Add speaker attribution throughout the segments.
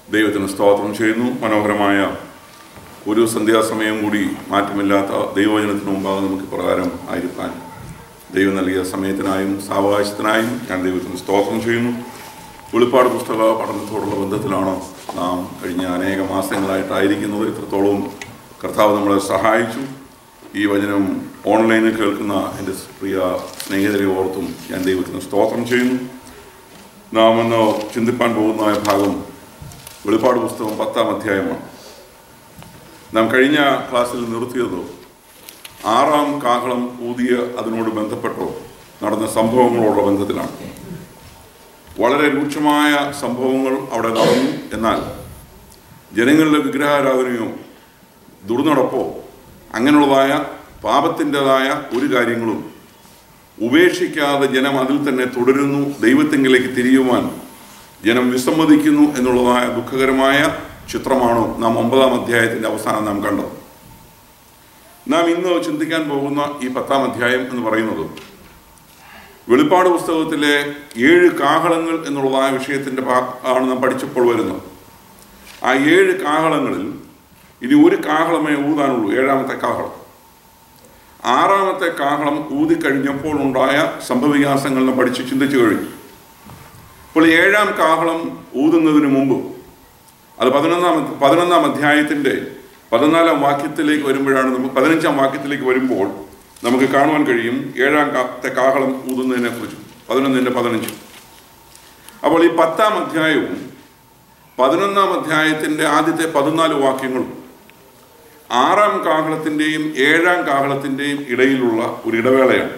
Speaker 1: ദൈവത്തിന് സ്തോത്രം ചെയ്യുന്നു മനോഹരമായ ഒരു സന്ധ്യാസമയം കൂടി മാറ്റമില്ലാത്ത ദൈവവചനത്തിന് മുമ്പാകെ നമുക്ക് പ്രകാരം ആയിരിക്കാൻ ദൈവം നൽകിയ സമയത്തിനായും സാവകാശത്തിനായും ഞാൻ ദൈവത്തിന് സ്തോത്രം ചെയ്യുന്നു വെളിപ്പാട് പുസ്തക പഠനത്തോടുള്ള ബന്ധത്തിലാണ് നാം കഴിഞ്ഞ അനേക മാസങ്ങളായിട്ടായിരിക്കുന്നത് ഇത്രത്തോളം കർത്താവ് നമ്മളെ സഹായിച്ചു ഈ വചനം ഓൺലൈനിൽ കേൾക്കുന്ന എൻ്റെ പ്രിയ സ്നേഹിതരെ ഓർത്തും ഞാൻ ദൈവത്തിന് സ്തോത്രം ചെയ്യുന്നു നാം ഇന്ന് ചിന്തിപ്പാൻ പോകുന്ന ഭാഗം വെളിപ്പാട് പുസ്തകം പത്താം അധ്യായമാണ് നാം കഴിഞ്ഞ ക്ലാസ്സിൽ നിർത്തിയത് ആറാം കാഹളം ഊതിയ അതിനോട് ബന്ധപ്പെട്ടോ നടന്ന സംഭവങ്ങളോടുള്ള ബന്ധത്തിലാണ് വളരെ രൂക്ഷമായ സംഭവങ്ങൾ അവിടെ നടന്നു എന്നാൽ ജനങ്ങളുടെ വിഗ്രഹാരാധനയോ ദുർനടപ്പോ അങ്ങനെയുള്ളതായ പാപത്തിൻ്റെതായ ഒരു കാര്യങ്ങളും ഉപേക്ഷിക്കാതെ ജനം അതിൽ തന്നെ തുടരുന്നു ദൈവത്തെങ്കിലേക്ക് തിരിയുവാൻ ജനം വിസമ്മതിക്കുന്നു എന്നുള്ളതായ ദുഃഖകരമായ ചിത്രമാണ് നാം ഒമ്പതാം അധ്യായത്തിൻ്റെ അവസാനം നാം കണ്ടത് നാം ഇന്ന് ചിന്തിക്കാൻ പോകുന്ന ഈ പത്താം അധ്യായം എന്ന് പറയുന്നത് വെളിപ്പാട് പുസ്തകത്തിലെ ഏഴ് കാഹളങ്ങൾ എന്നുള്ളതായ വിഷയത്തിൻ്റെ ഭാ- ആണ് നാം പഠിച്ചപ്പോൾ വരുന്നത് ആ ഏഴ് കാഹളങ്ങളിൽ ഇനി ഒരു കാഹളമേ ഊതാനുള്ളൂ ഏഴാമത്തെ കാഹളം ആറാമത്തെ കാഹളം ഊതിക്കഴിഞ്ഞപ്പോൾ ഉണ്ടായ സംഭവവികാസങ്ങൾ നാം പഠിച്ച് ചിന്തിച്ചു കഴിഞ്ഞു അപ്പോൾ ഏഴാം കാഹളം ഊതുന്നതിന് മുമ്പ് അത് പതിനൊന്നാം പതിനൊന്നാം അധ്യായത്തിൻ്റെ പതിനാലാം വാക്യത്തിലേക്ക് വരുമ്പോഴാണ് നമുക്ക് പതിനഞ്ചാം വാക്യത്തിലേക്ക് വരുമ്പോൾ നമുക്ക് കാണുവാൻ കഴിയും ഏഴാം കാത്തെ കാഹളം ഊതുന്നതിനെ കുറിച്ച് പതിനൊന്നിൻ്റെ പതിനഞ്ച് അപ്പോൾ ഈ പത്താം അധ്യായവും പതിനൊന്നാം അധ്യായത്തിൻ്റെ ആദ്യത്തെ പതിനാല് വാക്യങ്ങളും ആറാം കാഹളത്തിൻ്റെയും ഏഴാം കാഹളത്തിൻ്റെയും ഇടയിലുള്ള ഒരു ഇടവേളയാണ്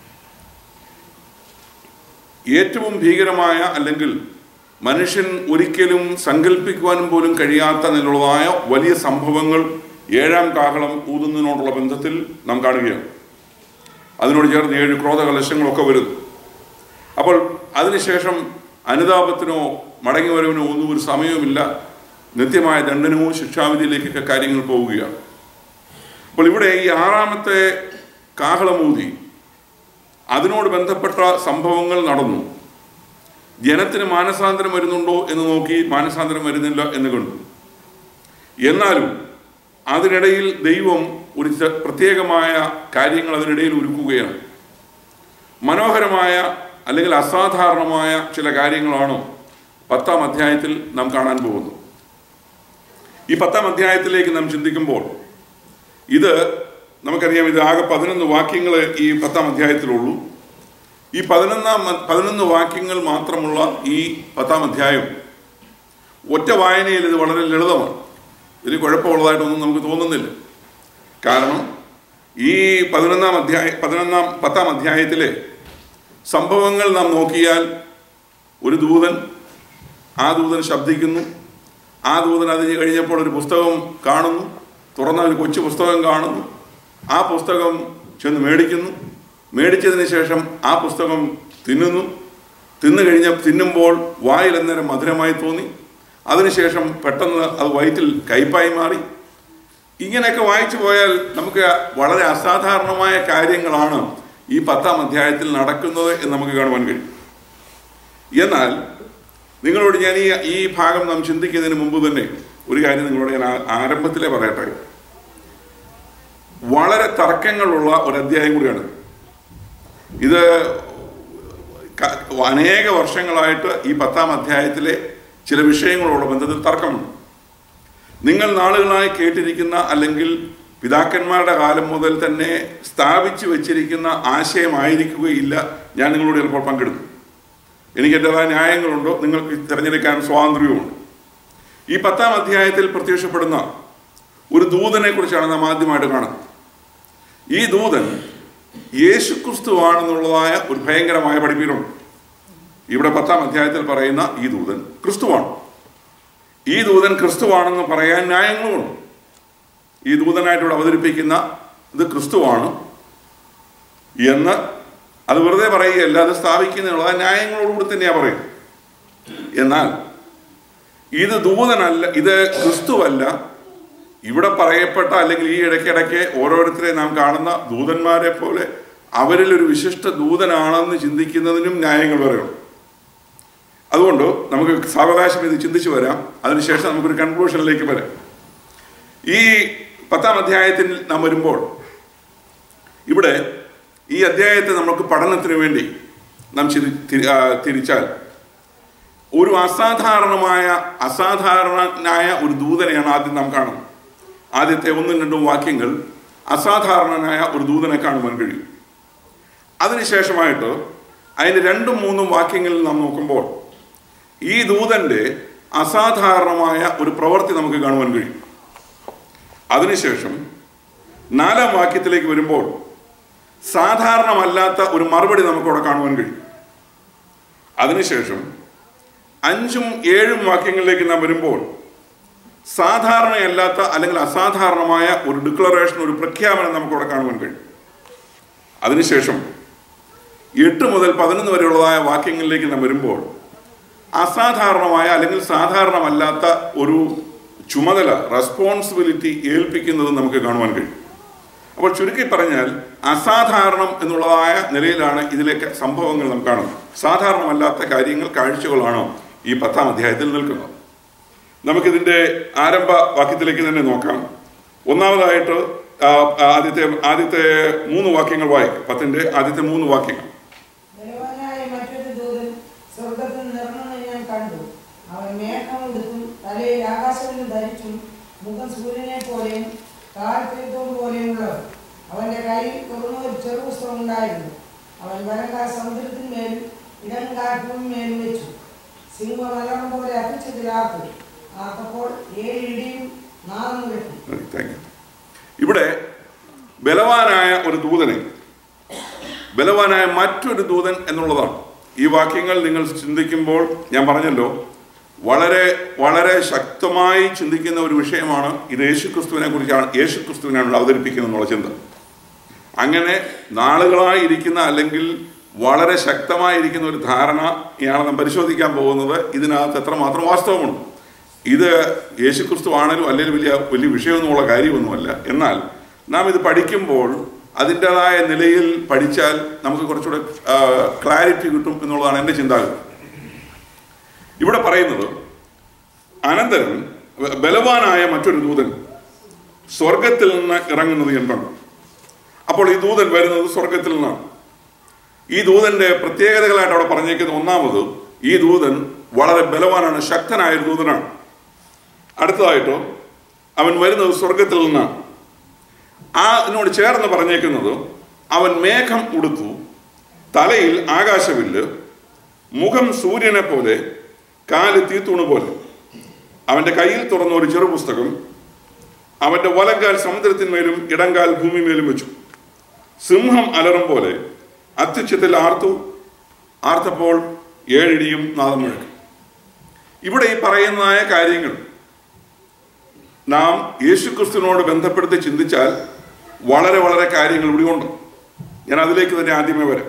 Speaker 1: ഏറ്റവും ഭീകരമായ അല്ലെങ്കിൽ മനുഷ്യൻ ഒരിക്കലും സങ്കല്പിക്കുവാനും പോലും കഴിയാത്ത നിലയുള്ളതായ വലിയ സംഭവങ്ങൾ ഏഴാം കാഹളം ഊതുന്നതിനോടുള്ള ബന്ധത്തിൽ നാം കാണുകയാണ് അതിനോട് ചേർന്ന് ഏഴ് ക്രോധകലശങ്ങളൊക്കെ വരുന്നു അപ്പോൾ അതിനുശേഷം അനുതാപത്തിനോ മടങ്ങി വരവിനോ ഒന്നും ഒരു സമയവുമില്ല നിത്യമായ ദണ്ഡനവും ശിക്ഷാവിധിയിലേക്കൊക്കെ കാര്യങ്ങൾ പോവുകയാണ് അപ്പോൾ ഇവിടെ ഈ ആറാമത്തെ കാഹളമൂതി അതിനോട് ബന്ധപ്പെട്ട സംഭവങ്ങൾ നടന്നു ജനത്തിന് മാനസാന്തരം വരുന്നുണ്ടോ എന്ന് നോക്കി മാനസാന്തരം വരുന്നില്ല എന്ന് കണ്ടു എന്നാലും അതിനിടയിൽ ദൈവം ഒരു ച- പ്രത്യേകമായ കാര്യങ്ങൾ അതിനിടയിൽ ഒരുക്കുകയാണ് മനോഹരമായ അല്ലെങ്കിൽ അസാധാരണമായ ചില കാര്യങ്ങളാണ് പത്താം അധ്യായത്തിൽ നാം കാണാൻ പോകുന്നത് ഈ പത്താം അധ്യായത്തിലേക്ക് നാം ചിന്തിക്കുമ്പോൾ ഇത് നമുക്കറിയാം ഇത് ആകെ പതിനൊന്ന് വാക്യങ്ങൾ ഈ പത്താം അധ്യായത്തിലുള്ളൂ ഈ പതിനൊന്നാം പതിനൊന്ന് വാക്യങ്ങൾ മാത്രമുള്ള ഈ പത്താം അധ്യായം ഒറ്റ വായനയിൽ ഇത് വളരെ ലളിതമാണ് വലിയ കുഴപ്പമുള്ളതായിട്ടൊന്നും നമുക്ക് തോന്നുന്നില്ല കാരണം ഈ പതിനൊന്നാം അധ്യായ പതിനൊന്നാം പത്താം അധ്യായത്തിലെ സംഭവങ്ങൾ നാം നോക്കിയാൽ ഒരു ദൂതൻ ആ ദൂതൻ ശബ്ദിക്കുന്നു ആ ദൂതൻ അത് കഴിഞ്ഞപ്പോൾ ഒരു പുസ്തകം കാണുന്നു തുറന്ന ഒരു കൊച്ചു പുസ്തകം കാണുന്നു ആ പുസ്തകം ചെന്ന് മേടിക്കുന്നു മേടിച്ചതിന് ശേഷം ആ പുസ്തകം തിന്നുന്നു തിന്നു കഴിഞ്ഞ തിന്നുമ്പോൾ വായിൽ അന്നേരം മധുരമായി തോന്നി അതിനുശേഷം പെട്ടെന്ന് അത് വയറ്റിൽ കയ്പായി മാറി ഇങ്ങനെയൊക്കെ വായിച്ചു പോയാൽ നമുക്ക് വളരെ അസാധാരണമായ കാര്യങ്ങളാണ് ഈ പത്താം അധ്യായത്തിൽ നടക്കുന്നത് എന്ന് നമുക്ക് കാണുവാൻ കഴിയും എന്നാൽ നിങ്ങളോട് ഞാൻ ഈ ഈ ഭാഗം നാം ചിന്തിക്കുന്നതിന് മുമ്പ് തന്നെ ഒരു കാര്യം നിങ്ങളോട് ഞാൻ ആ- ആരംഭത്തിലേ പറയട്ടെ വളരെ തർക്കങ്ങളുള്ള ഒരു അധ്യായം കൂടിയാണ് ഇത് ക- അനേക വർഷങ്ങളായിട്ട് ഈ പത്താം അധ്യായത്തിലെ ചില വിഷയങ്ങളോട് ബന്ധത്തിൽ തർക്കമുണ്ട് നിങ്ങൾ നാളുകളായി കേട്ടിരിക്കുന്ന അല്ലെങ്കിൽ പിതാക്കന്മാരുടെ കാലം മുതൽ തന്നെ സ്ഥാപിച്ചു വച്ചിരിക്കുന്ന ആശയമായിരിക്കുകയില്ല ഞാൻ നിങ്ങളോട് ചിലപ്പോൾ പങ്കെടുക്കും എനിക്ക് എൻ്റെതായ ന്യായങ്ങളുണ്ടോ നിങ്ങൾക്ക് തിരഞ്ഞെടുക്കാൻ സ്വാതന്ത്ര്യവുമുണ്ട് ഈ പത്താം അധ്യായത്തിൽ പ്രത്യക്ഷപ്പെടുന്ന ഒരു ദൂതനെ കുറിച്ചാണ് നാം ആദ്യമായിട്ട് കാണുന്നത് ഈ ദൂതൻ യേശുക്രിസ്തുവാണെന്നുള്ളതായ ഒരു ഭയങ്കരമായ പഠിപ്പീരുണ്ട് ഇവിടെ പത്താം അധ്യായത്തിൽ പറയുന്ന ഈ ദൂതൻ ക്രിസ്തുവാണ് ഈ ദൂതൻ ക്രിസ്തുവാണെന്ന് പറയാൻ ന്യായങ്ങളുമുണ്ട് ഈ ദൂതനായിട്ട് ഇവിടെ അവതരിപ്പിക്കുന്ന ഇത് ക്രിസ്തുവാണ് എന്ന് അത് വെറുതെ പറയുകയല്ല അത് സ്ഥാപിക്കുന്നതിനുള്ള ന്യായങ്ങളോടുകൂടി തന്നെയാണ് പറയുന്നത് എന്നാൽ ഇത് ദൂതനല്ല ഇത് ക്രിസ്തുവല്ല ഇവിടെ പറയപ്പെട്ട അല്ലെങ്കിൽ ഈ ഇടയ്ക്കിടയ്ക്ക് ഓരോരുത്തരെ നാം കാണുന്ന ദൂതന്മാരെ പോലെ അവരിൽ ഒരു വിശിഷ്ട ദൂതനാണെന്ന് ചിന്തിക്കുന്നതിനും ന്യായങ്ങൾ പറയുന്നു അതുകൊണ്ട് നമുക്ക് സാവകാശം ഇത് ചിന്തിച്ചു വരാം അതിനുശേഷം നമുക്കൊരു കൺക്ലൂഷനിലേക്ക് വരാം ഈ പത്താം അധ്യായത്തിൽ നാം വരുമ്പോൾ ഇവിടെ ഈ അധ്യായത്തെ നമുക്ക് പഠനത്തിന് വേണ്ടി നാം ചിരി- തി- ആ, തിരിച്ചാൽ ഒരു അസാധാരണമായ അസാധാരണനായ ഒരു ദൂതനെയാണ് ആദ്യം നാം കാണുന്നത് ആദ്യത്തെ ഒന്നും രണ്ടും വാക്യങ്ങൾ അസാധാരണനായ ഒരു ദൂതനെ കാണുവാൻ കഴിയും അതിനുശേഷമായിട്ട് അതിന് രണ്ടും മൂന്നും വാക്യങ്ങളിൽ നാം നോക്കുമ്പോൾ ഈ ദൂതന്റെ അസാധാരണമായ ഒരു പ്രവൃത്തി നമുക്ക് കാണുവാൻ കഴിയും അതിനുശേഷം നാലാം വാക്യത്തിലേക്ക് വരുമ്പോൾ സാധാരണമല്ലാത്ത ഒരു മറുപടി നമുക്കവിടെ കാണുവാൻ കഴിയും അതിനുശേഷം അഞ്ചും ഏഴും വാക്യങ്ങളിലേക്ക് നാം വരുമ്പോൾ സാധാരണയല്ലാത്ത അല്ലെങ്കിൽ അസാധാരണമായ ഒരു ഡിക്ലറേഷൻ ഒരു പ്രഖ്യാപനം നമുക്കവിടെ കാണുവാൻ കഴിയും അതിനുശേഷം എട്ട് മുതൽ പതിനൊന്ന് വരെയുള്ളതായ വാക്യങ്ങളിലേക്ക് നാം വരുമ്പോൾ അസാധാരണമായ അല്ലെങ്കിൽ സാധാരണമല്ലാത്ത ഒരു ചുമതല റെസ്പോൺസിബിലിറ്റി ഏൽപ്പിക്കുന്നത് നമുക്ക് കാണുവാൻ കഴിയും അപ്പോൾ ചുരുക്കി പറഞ്ഞാൽ അസാധാരണം എന്നുള്ളതായ നിലയിലാണ് ഇതിലെ സംഭവങ്ങൾ നാം കാണുന്നത് സാധാരണമല്ലാത്ത കാര്യങ്ങൾ കാഴ്ചകളാണ് ഈ പത്താം അധ്യായത്തിൽ നിൽക്കുന്നത് നമുക്കിതിൻ്റെ ആരംഭ വാക്യത്തിലേക്ക് തന്നെ നോക്കാം ഒന്നാമതായിട്ട് ആ, ആദ്യത്തെ ആദ്യത്തെ മൂന്ന് വാക്യങ്ങൾ വായിക്കും പത്തിൻ്റെ ആദ്യത്തെ മൂന്ന് വാക്യങ്ങൾ
Speaker 2: ബലവാനായ മറ്റൊരു ദൂതൻ സ്വർഗത്തിൽ നിറങ്ങുന്നത് ഞാൻ കണ്ടു അവൻ മേഘമെടുത്തും തലയിൽ ആകാശത്തിൽ ധരിച്ചും മുഖം സൂര്യനെ പോലെയും കാൽ തീർത്ഥവും പോലെയുള്ളവൻ അവന്റെ കയ്യിൽ തുറന്ന ഒരു ചെറുപുസ്തകം ഉണ്ടായിരുന്നു അവൻ വലങ്കാൽ സമുദ്രത്തിന്മേലും ഇടങ്കാൽ ഭൂമിമേലും വെച്ചു സിംഹം അലർന്ന പോലെ അപ്പിച്ചതിലാർത്തു ആർത്തപ്പോൾ ഏഴ് ഇടിയും നാദം വെട്ടി
Speaker 1: മതി, താങ്ക് യു. ഇവിടെ ബലവാനായ ഒരു ദൂതനെ ബലവാനായ മറ്റൊരു ദൂതൻ എന്നുള്ളതാണ് ഈ വാക്യങ്ങൾ നിങ്ങൾ ചിന്തിക്കുമ്പോൾ ഞാൻ പറഞ്ഞല്ലോ വളരെ വളരെ ശക്തമായി ചിന്തിക്കുന്ന ഒരു വിഷയമാണ് ഇത് യേശുക്രിസ്തുവിനെ കുറിച്ചാണ് യേശുക്രിസ്തുവിനാണ് അവതരിപ്പിക്കുന്നത് എന്നുള്ള ചിന്ത അങ്ങനെ നാളുകളായി ഇരിക്കുന്ന അല്ലെങ്കിൽ വളരെ ശക്തമായിരിക്കുന്ന ഒരു ധാരണയാണ് നാം പരിശോധിക്കാൻ പോകുന്നത് ഇതിനകത്ത് എത്രമാത്രം വാസ്തവമുണ്ട് ഇത് യേശുക്രിസ്തു ആണെങ്കിലും അല്ലെങ്കിൽ വലിയ വലിയ വിഷയമൊന്നുമുള്ള കാര്യമൊന്നുമല്ല എന്നാൽ നാം ഇത് പഠിക്കുമ്പോൾ അതിൻ്റെതായ നിലയിൽ പഠിച്ചാൽ നമുക്ക് കുറച്ചുകൂടെ ക്ലാരിറ്റി കിട്ടും എന്നുള്ളതാണ് എൻ്റെ ചിന്താഗതി ഇവിടെ പറയുന്നത് അനന്തരം ബലവാനായ മറ്റൊരു ദൂതൻ സ്വർഗത്തിൽ നിന്ന് ഇറങ്ങുന്നത് ഞാൻ കണ്ടു അപ്പോൾ ഈ ദൂതൻ വരുന്നത് സ്വർഗത്തിൽ നിന്നാണ് ഈ ദൂതന്റെ പ്രത്യേകതകളായിട്ട് അവിടെ പറഞ്ഞേക്കുന്ന ഒന്നാമത് ഈ ദൂതൻ വളരെ ബലവാനാണ് ശക്തനായ ഒരു ദൂതനാണ് അടുത്തതായിട്ട് അവൻ വരുന്നത് സ്വർഗത്തിൽ നിന്നാണ് ആ ഇതിനോട് ചേർന്ന് പറഞ്ഞേക്കുന്നത് അവൻ മേഘം ഉടുത്തു തലയിൽ ആകാശവില്ല് മുഖം സൂര്യനെ പോലെ കാല് തീത്തൂണ് പോലെ അവന്റെ കയ്യിൽ തുറന്ന ഒരു ചെറു പുസ്തകം അവന്റെ വലങ്കാൽ സമുദ്രത്തിന്മേലും ഇടങ്കാൽ ഭൂമിമേലും വെച്ചു സിംഹം അലറും പോലെ അത്യുച്ചത്തിൽ ആർത്തു ആർത്തപ്പോൾ ഏഴിടിയും നാദം മുഴക്കി ഇവിടെ ഈ പറയുന്നതായ കാര്യങ്ങൾ നാം യേശുക്രിസ്തുവിനോട് ബന്ധപ്പെടുത്തി ചിന്തിച്ചാൽ വളരെ വളരെ കാര്യങ്ങൾ ഇവിടെയുണ്ട് ഞാൻ അതിലേക്ക് തന്നെ ആദ്യമേ വരാം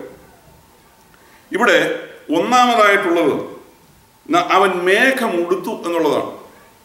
Speaker 1: ഇവിടെ ഒന്നാമതായിട്ടുള്ളത് ന- അവൻ മേഘം ഉടുത്തു എന്നുള്ളതാണ്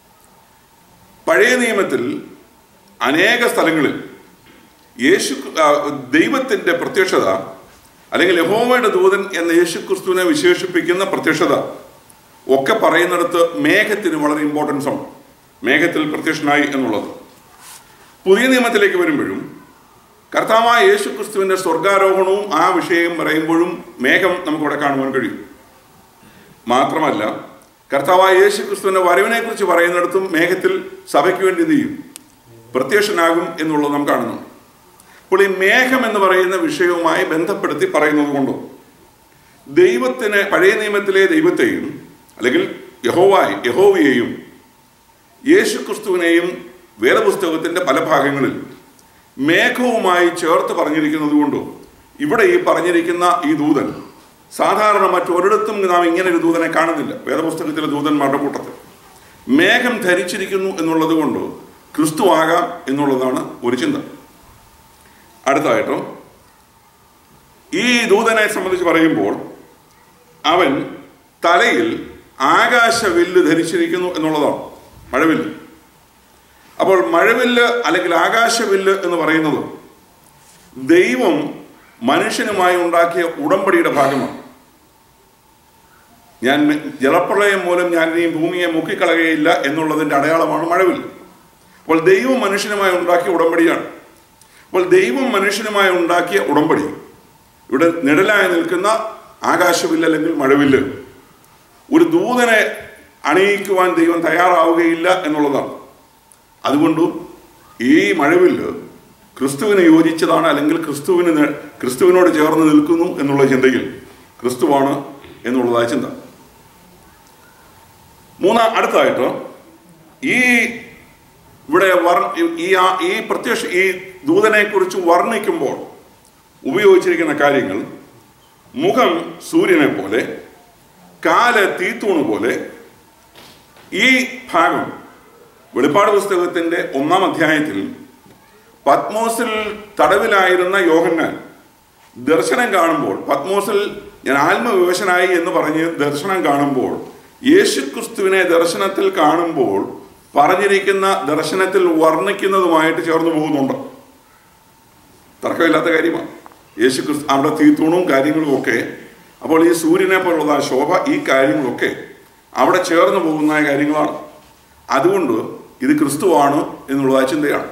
Speaker 1: പഴയ നിയമത്തിൽ അനേക സ്ഥലങ്ങളിൽ യേശു ആ, ദൈവത്തിൻ്റെ പ്രത്യക്ഷത അല്ലെങ്കിൽ യഹോവയുടെ ദൂതൻ എന്ന യേശുക്രിസ്തുവിനെ വിശേഷിപ്പിക്കുന്ന പ്രത്യക്ഷത ഒക്കെ പറയുന്നിടത്ത് മേഘത്തിന് വളരെ ഇമ്പോർട്ടൻസ് ഉണ്ട് മേഘത്തിൽ പ്രത്യക്ഷനായി എന്നുള്ളത് പുതിയ നിയമത്തിലേക്ക് വരുമ്പോഴും കർത്താവായ യേശുക്രിസ്തുവിൻ്റെ സ്വർഗാരോഹണവും ആ വിഷയം പറയുമ്പോഴും മേഘം നമുക്കിവിടെ കാണുവാൻ കഴിയും മാത്രമല്ല കർത്താവായ യേശുക്രിസ്തുവിൻ്റെ വരവിനെ കുറിച്ച് പറയുന്നിടത്തും മേഘത്തിൽ സഭയ്ക്ക് വേണ്ടി എന്ത് ചെയ്യും പ്രത്യക്ഷനാകും എന്നുള്ളത് നാം കാണുന്നു അപ്പോൾ ഈ മേഘം എന്ന് പറയുന്ന വിഷയവുമായി ബന്ധപ്പെടുത്തി പറയുന്നത് കൊണ്ടോ ദൈവത്തിന് പഴയ നിയമത്തിലെ ദൈവത്തെയും അല്ലെങ്കിൽ യഹോവായി യഹോവയെയും യേശുക്രിസ്തുവിനെയും വേദപുസ്തകത്തിന്റെ പല ഭാഗങ്ങളിൽ മേഘവുമായി ചേർത്ത് പറഞ്ഞിരിക്കുന്നത് കൊണ്ടും ഇവിടെ ഈ പറഞ്ഞിരിക്കുന്ന ഈ ദൂതൻ സാധാരണ മറ്റൊരിടത്തും നാം ഇങ്ങനെ ഒരു ദൂതനെ കാണുന്നില്ല വേദപുസ്തകത്തിലെ ദൂതന്മാരുടെ കൂട്ടത്തിൽ മേഘം ധരിച്ചിരിക്കുന്നു എന്നുള്ളത് കൊണ്ട് ക്രിസ്തു ആകാം എന്നുള്ളതാണ് ഒരു ചിന്ത അടുത്തതായിട്ടും ഈ ദൂതനെ സംബന്ധിച്ച് പറയുമ്പോൾ അവൻ തലയിൽ ആകാശവില്ല് ധരിച്ചിരിക്കുന്നു എന്നുള്ളതാണ് മഴവില്ല് അപ്പോൾ മഴവില്ല് അല്ലെങ്കിൽ ആകാശവില്ല് എന്ന് പറയുന്നത് ദൈവം മനുഷ്യനുമായി ഉണ്ടാക്കിയ ഉടമ്പടിയുടെ ഭാഗമാണ് ഞാൻ മെ- ജലപ്രളയം മൂലം ഞാൻ ഇനി ഭൂമിയെ മുക്കിക്കളയുകയില്ല എന്നുള്ളതിൻ്റെ അടയാളമാണ് മഴവിൽ അപ്പോൾ ദൈവം മനുഷ്യനുമായി ഉണ്ടാക്കിയ ഉടമ്പടിയാണ് അപ്പോൾ ദൈവം മനുഷ്യനുമായി ഉണ്ടാക്കിയ ഉടമ്പടി ഇവിടെ നിഴലായി നിൽക്കുന്ന ആകാശവില്ല് അല്ലെങ്കിൽ മഴവില്ല് ഒരു ദൂതനെ അണിയിക്കുവാൻ ദൈവം തയ്യാറാവുകയില്ല എന്നുള്ളതാണ് അതുകൊണ്ട് ഈ മഴവില്ല് ക്രിസ്തുവിന് യോജിച്ചതാണ് അല്ലെങ്കിൽ ക്രിസ്തുവിന് നേ- ക്രിസ്തുവിനോട് ചേർന്ന് നിൽക്കുന്നു എന്നുള്ള ചിന്തയിൽ ക്രിസ്തുവാണ് എന്നുള്ളതായ ചിന്ത മൂന്നാം അടുത്തായിട്ട് ഈ ഇവിടെ വർ ഈ ആ- ഈ പ്രത്യക്ഷ ഈ ദൂതനെ കുറിച്ച് വർണ്ണിക്കുമ്പോൾ ഉപയോഗിച്ചിരിക്കുന്ന കാര്യങ്ങൾ മുഖം സൂര്യനെ പോലെ കാല് തീത്തൂണ് പോലെ ഈ ഭാഗം വെളിപ്പാട് പുസ്തകത്തിന്റെ ഒന്നാം അധ്യായത്തിൽ പത്മോസിൽ തടവിലായിരുന്ന യോഹന്നാൻ ദർശനം കാണുമ്പോൾ പത്മോസിൽ ഞാൻ ആത്മവിവശനായി എന്ന് പറഞ്ഞ് ദർശനം കാണുമ്പോൾ യേശുക്രിസ്തുവിനെ ദർശനത്തിൽ കാണുമ്പോൾ പറഞ്ഞിരിക്കുന്ന ദർശനത്തിൽ വർണ്ണിക്കുന്നതുമായിട്ട് ചേർന്ന് പോകുന്നുണ്ട് തർക്കമില്ലാത്ത കാര്യമാണ് യേശുക്രിസ്തു അവിടെ തീത്തൂണും കാര്യങ്ങളും ഒക്കെ അപ്പോൾ ഈ സൂര്യനെ പോലുള്ള ആ ശോഭ ഈ കാര്യങ്ങളൊക്കെ അവിടെ ചേർന്ന് പോകുന്ന കാര്യങ്ങളാണ് അതുകൊണ്ട് ഇത് ക്രിസ്തുവാണ് എന്നുള്ള ചിന്തയാണ്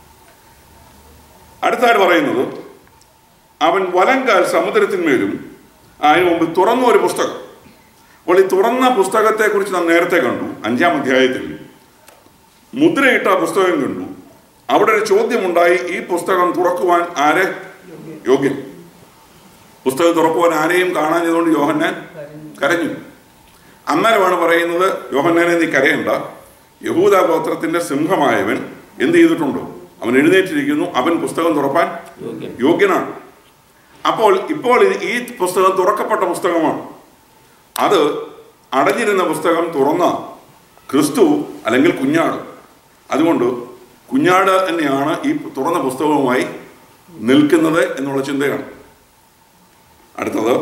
Speaker 1: അടുത്തായിട്ട് പറയുന്നത് അവൻ വലങ്കാൽ സമുദ്രത്തിന്മേലും അതിനു മുമ്പ് തുറന്ന ഒരു പുസ്തകം അപ്പോൾ ഈ തുറന്ന പുസ്തകത്തെക്കുറിച്ച് നാം നേരത്തെ കണ്ടു അഞ്ചാം അധ്യായത്തിൽ മുദ്രയിട്ട പുസ്തകം കണ്ടു അവിടെ ഒരു ചോദ്യമുണ്ടായി ഈ പുസ്തകം തുറക്കുവാൻ ആരെ യോഗ്യൻ പുസ്തകം തുറക്കുവാൻ ആരെയും കാണാഞ്ഞതുകൊണ്ട് യോഹന്നാൻ കരഞ്ഞു അന്നേരമാണ് പറയുന്നത് യോഹന്നാനെ നീ കരയണ്ട യഹൂദ ഗോത്രത്തിന്റെ സിംഹമായവൻ എന്ത് ചെയ്തിട്ടുണ്ട് അവൻ എഴുന്നേറ്റിരിക്കുന്നു അവൻ പുസ്തകം തുറപ്പാൻ യോഗ്യനാണ് അപ്പോൾ ഇപ്പോൾ ഇത് ഈ പുസ്തകം തുറക്കപ്പെട്ട പുസ്തകമാണ് അത് അടഞ്ഞിരുന്ന പുസ്തകം തുറന്ന ക്രിസ്തു അല്ലെങ്കിൽ കുഞ്ഞാട് അതുകൊണ്ട് കുഞ്ഞാട് തന്നെയാണ് ഈ തുറന്ന പുസ്തകവുമായി നിൽക്കുന്നത് എന്നുള്ള ചിന്തയാണ് അടുത്തത്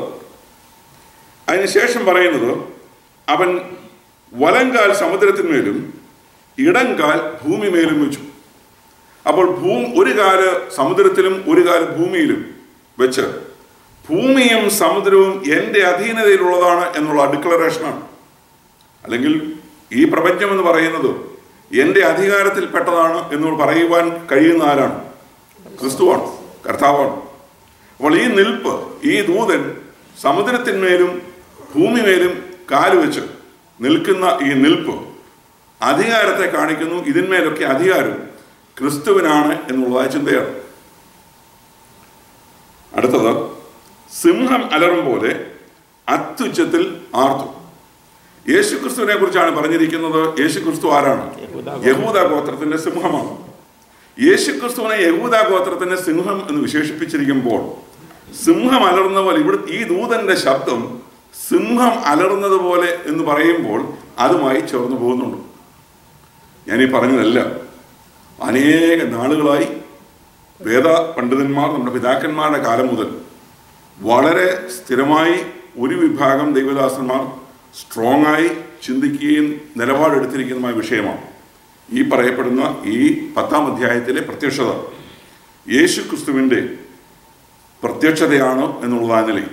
Speaker 1: അതിനുശേഷം പറയുന്നത് അവൻ വലങ്കാൽ സമുദ്രത്തിന്മേലും ഇടങ്കാൽ ഭൂമിമേലും വെച്ചു അപ്പോൾ ഭൂ ഒരു കാല് സമുദ്രത്തിലും ഒരു കാല് ഭൂമിയിലും വെച്ച് ഭൂമിയും സമുദ്രവും എൻ്റെ അധീനതയിലുള്ളതാണ് എന്നുള്ള ഡിക്ലറേഷനാണ് അല്ലെങ്കിൽ ഈ പ്രപഞ്ചം എന്ന് പറയുന്നത് എൻ്റെ അധികാരത്തിൽപ്പെട്ടതാണ് എന്ന് പറയുവാൻ കഴിയുന്ന ആരാണ് ക്രിസ്തുവാണ് കർത്താവാണ് അപ്പോൾ ഈ നിൽപ്പ് ഈ ദൂതൻ സമുദ്രത്തിന്മേലും ഭൂമിമേലും കാലുവെച്ച് നിൽക്കുന്ന ഈ നിൽപ്പ് അധികാരത്തെ കാണിക്കുന്നു ഇതിന്മേലൊക്കെ അധികാരം ക്രിസ്തുവിനാണ് എന്നുള്ളതായ ചിന്തയാണ് അടുത്തത് സിംഹം അലറും പോലെ അത്യുച്ചത്തിൽ ആർത്തു യേശുക്രിസ്തുവിനെ കുറിച്ചാണ് പറഞ്ഞിരിക്കുന്നത് യേശുക്രിസ്തു ആരാണ് യഹൂദ ഗോത്രത്തിന്റെ സിംഹമാണ് യേശുക്രിസ്തുവിനെ യഹൂദ ഗോത്രത്തിന്റെ സിംഹം എന്ന് വിശേഷിപ്പിച്ചിരിക്കുമ്പോൾ സിംഹം അലർന്ന പോലെ ഇവിടെ ഈ ദൂതന്റെ ശബ്ദം സിംഹം അലർന്നത് പോലെ എന്ന് പറയുമ്പോൾ അതുമായി ചേർന്ന് പോകുന്നുണ്ട് ഞാനീ പറഞ്ഞതല്ല അനേക നാളുകളായി വേദ പണ്ഡിതന്മാർ നമ്മുടെ പിതാക്കന്മാരുടെ കാലം മുതൽ വളരെ സ്ഥിരമായി ഒരു വിഭാഗം ദൈവദാസന്മാർ സ്ട്രോങ് ആയി ചിന്തിക്കുകയും നിലപാടെടുത്തിരിക്കുന്നതുമായ വിഷയമാണ് ഈ പറയപ്പെടുന്ന ഈ പത്താം അധ്യായത്തിലെ പ്രത്യക്ഷത യേശു ക്രിസ്തുവിൻ്റെ പ്രത്യക്ഷതയാണ് എന്നുള്ളതായ നിലയിൽ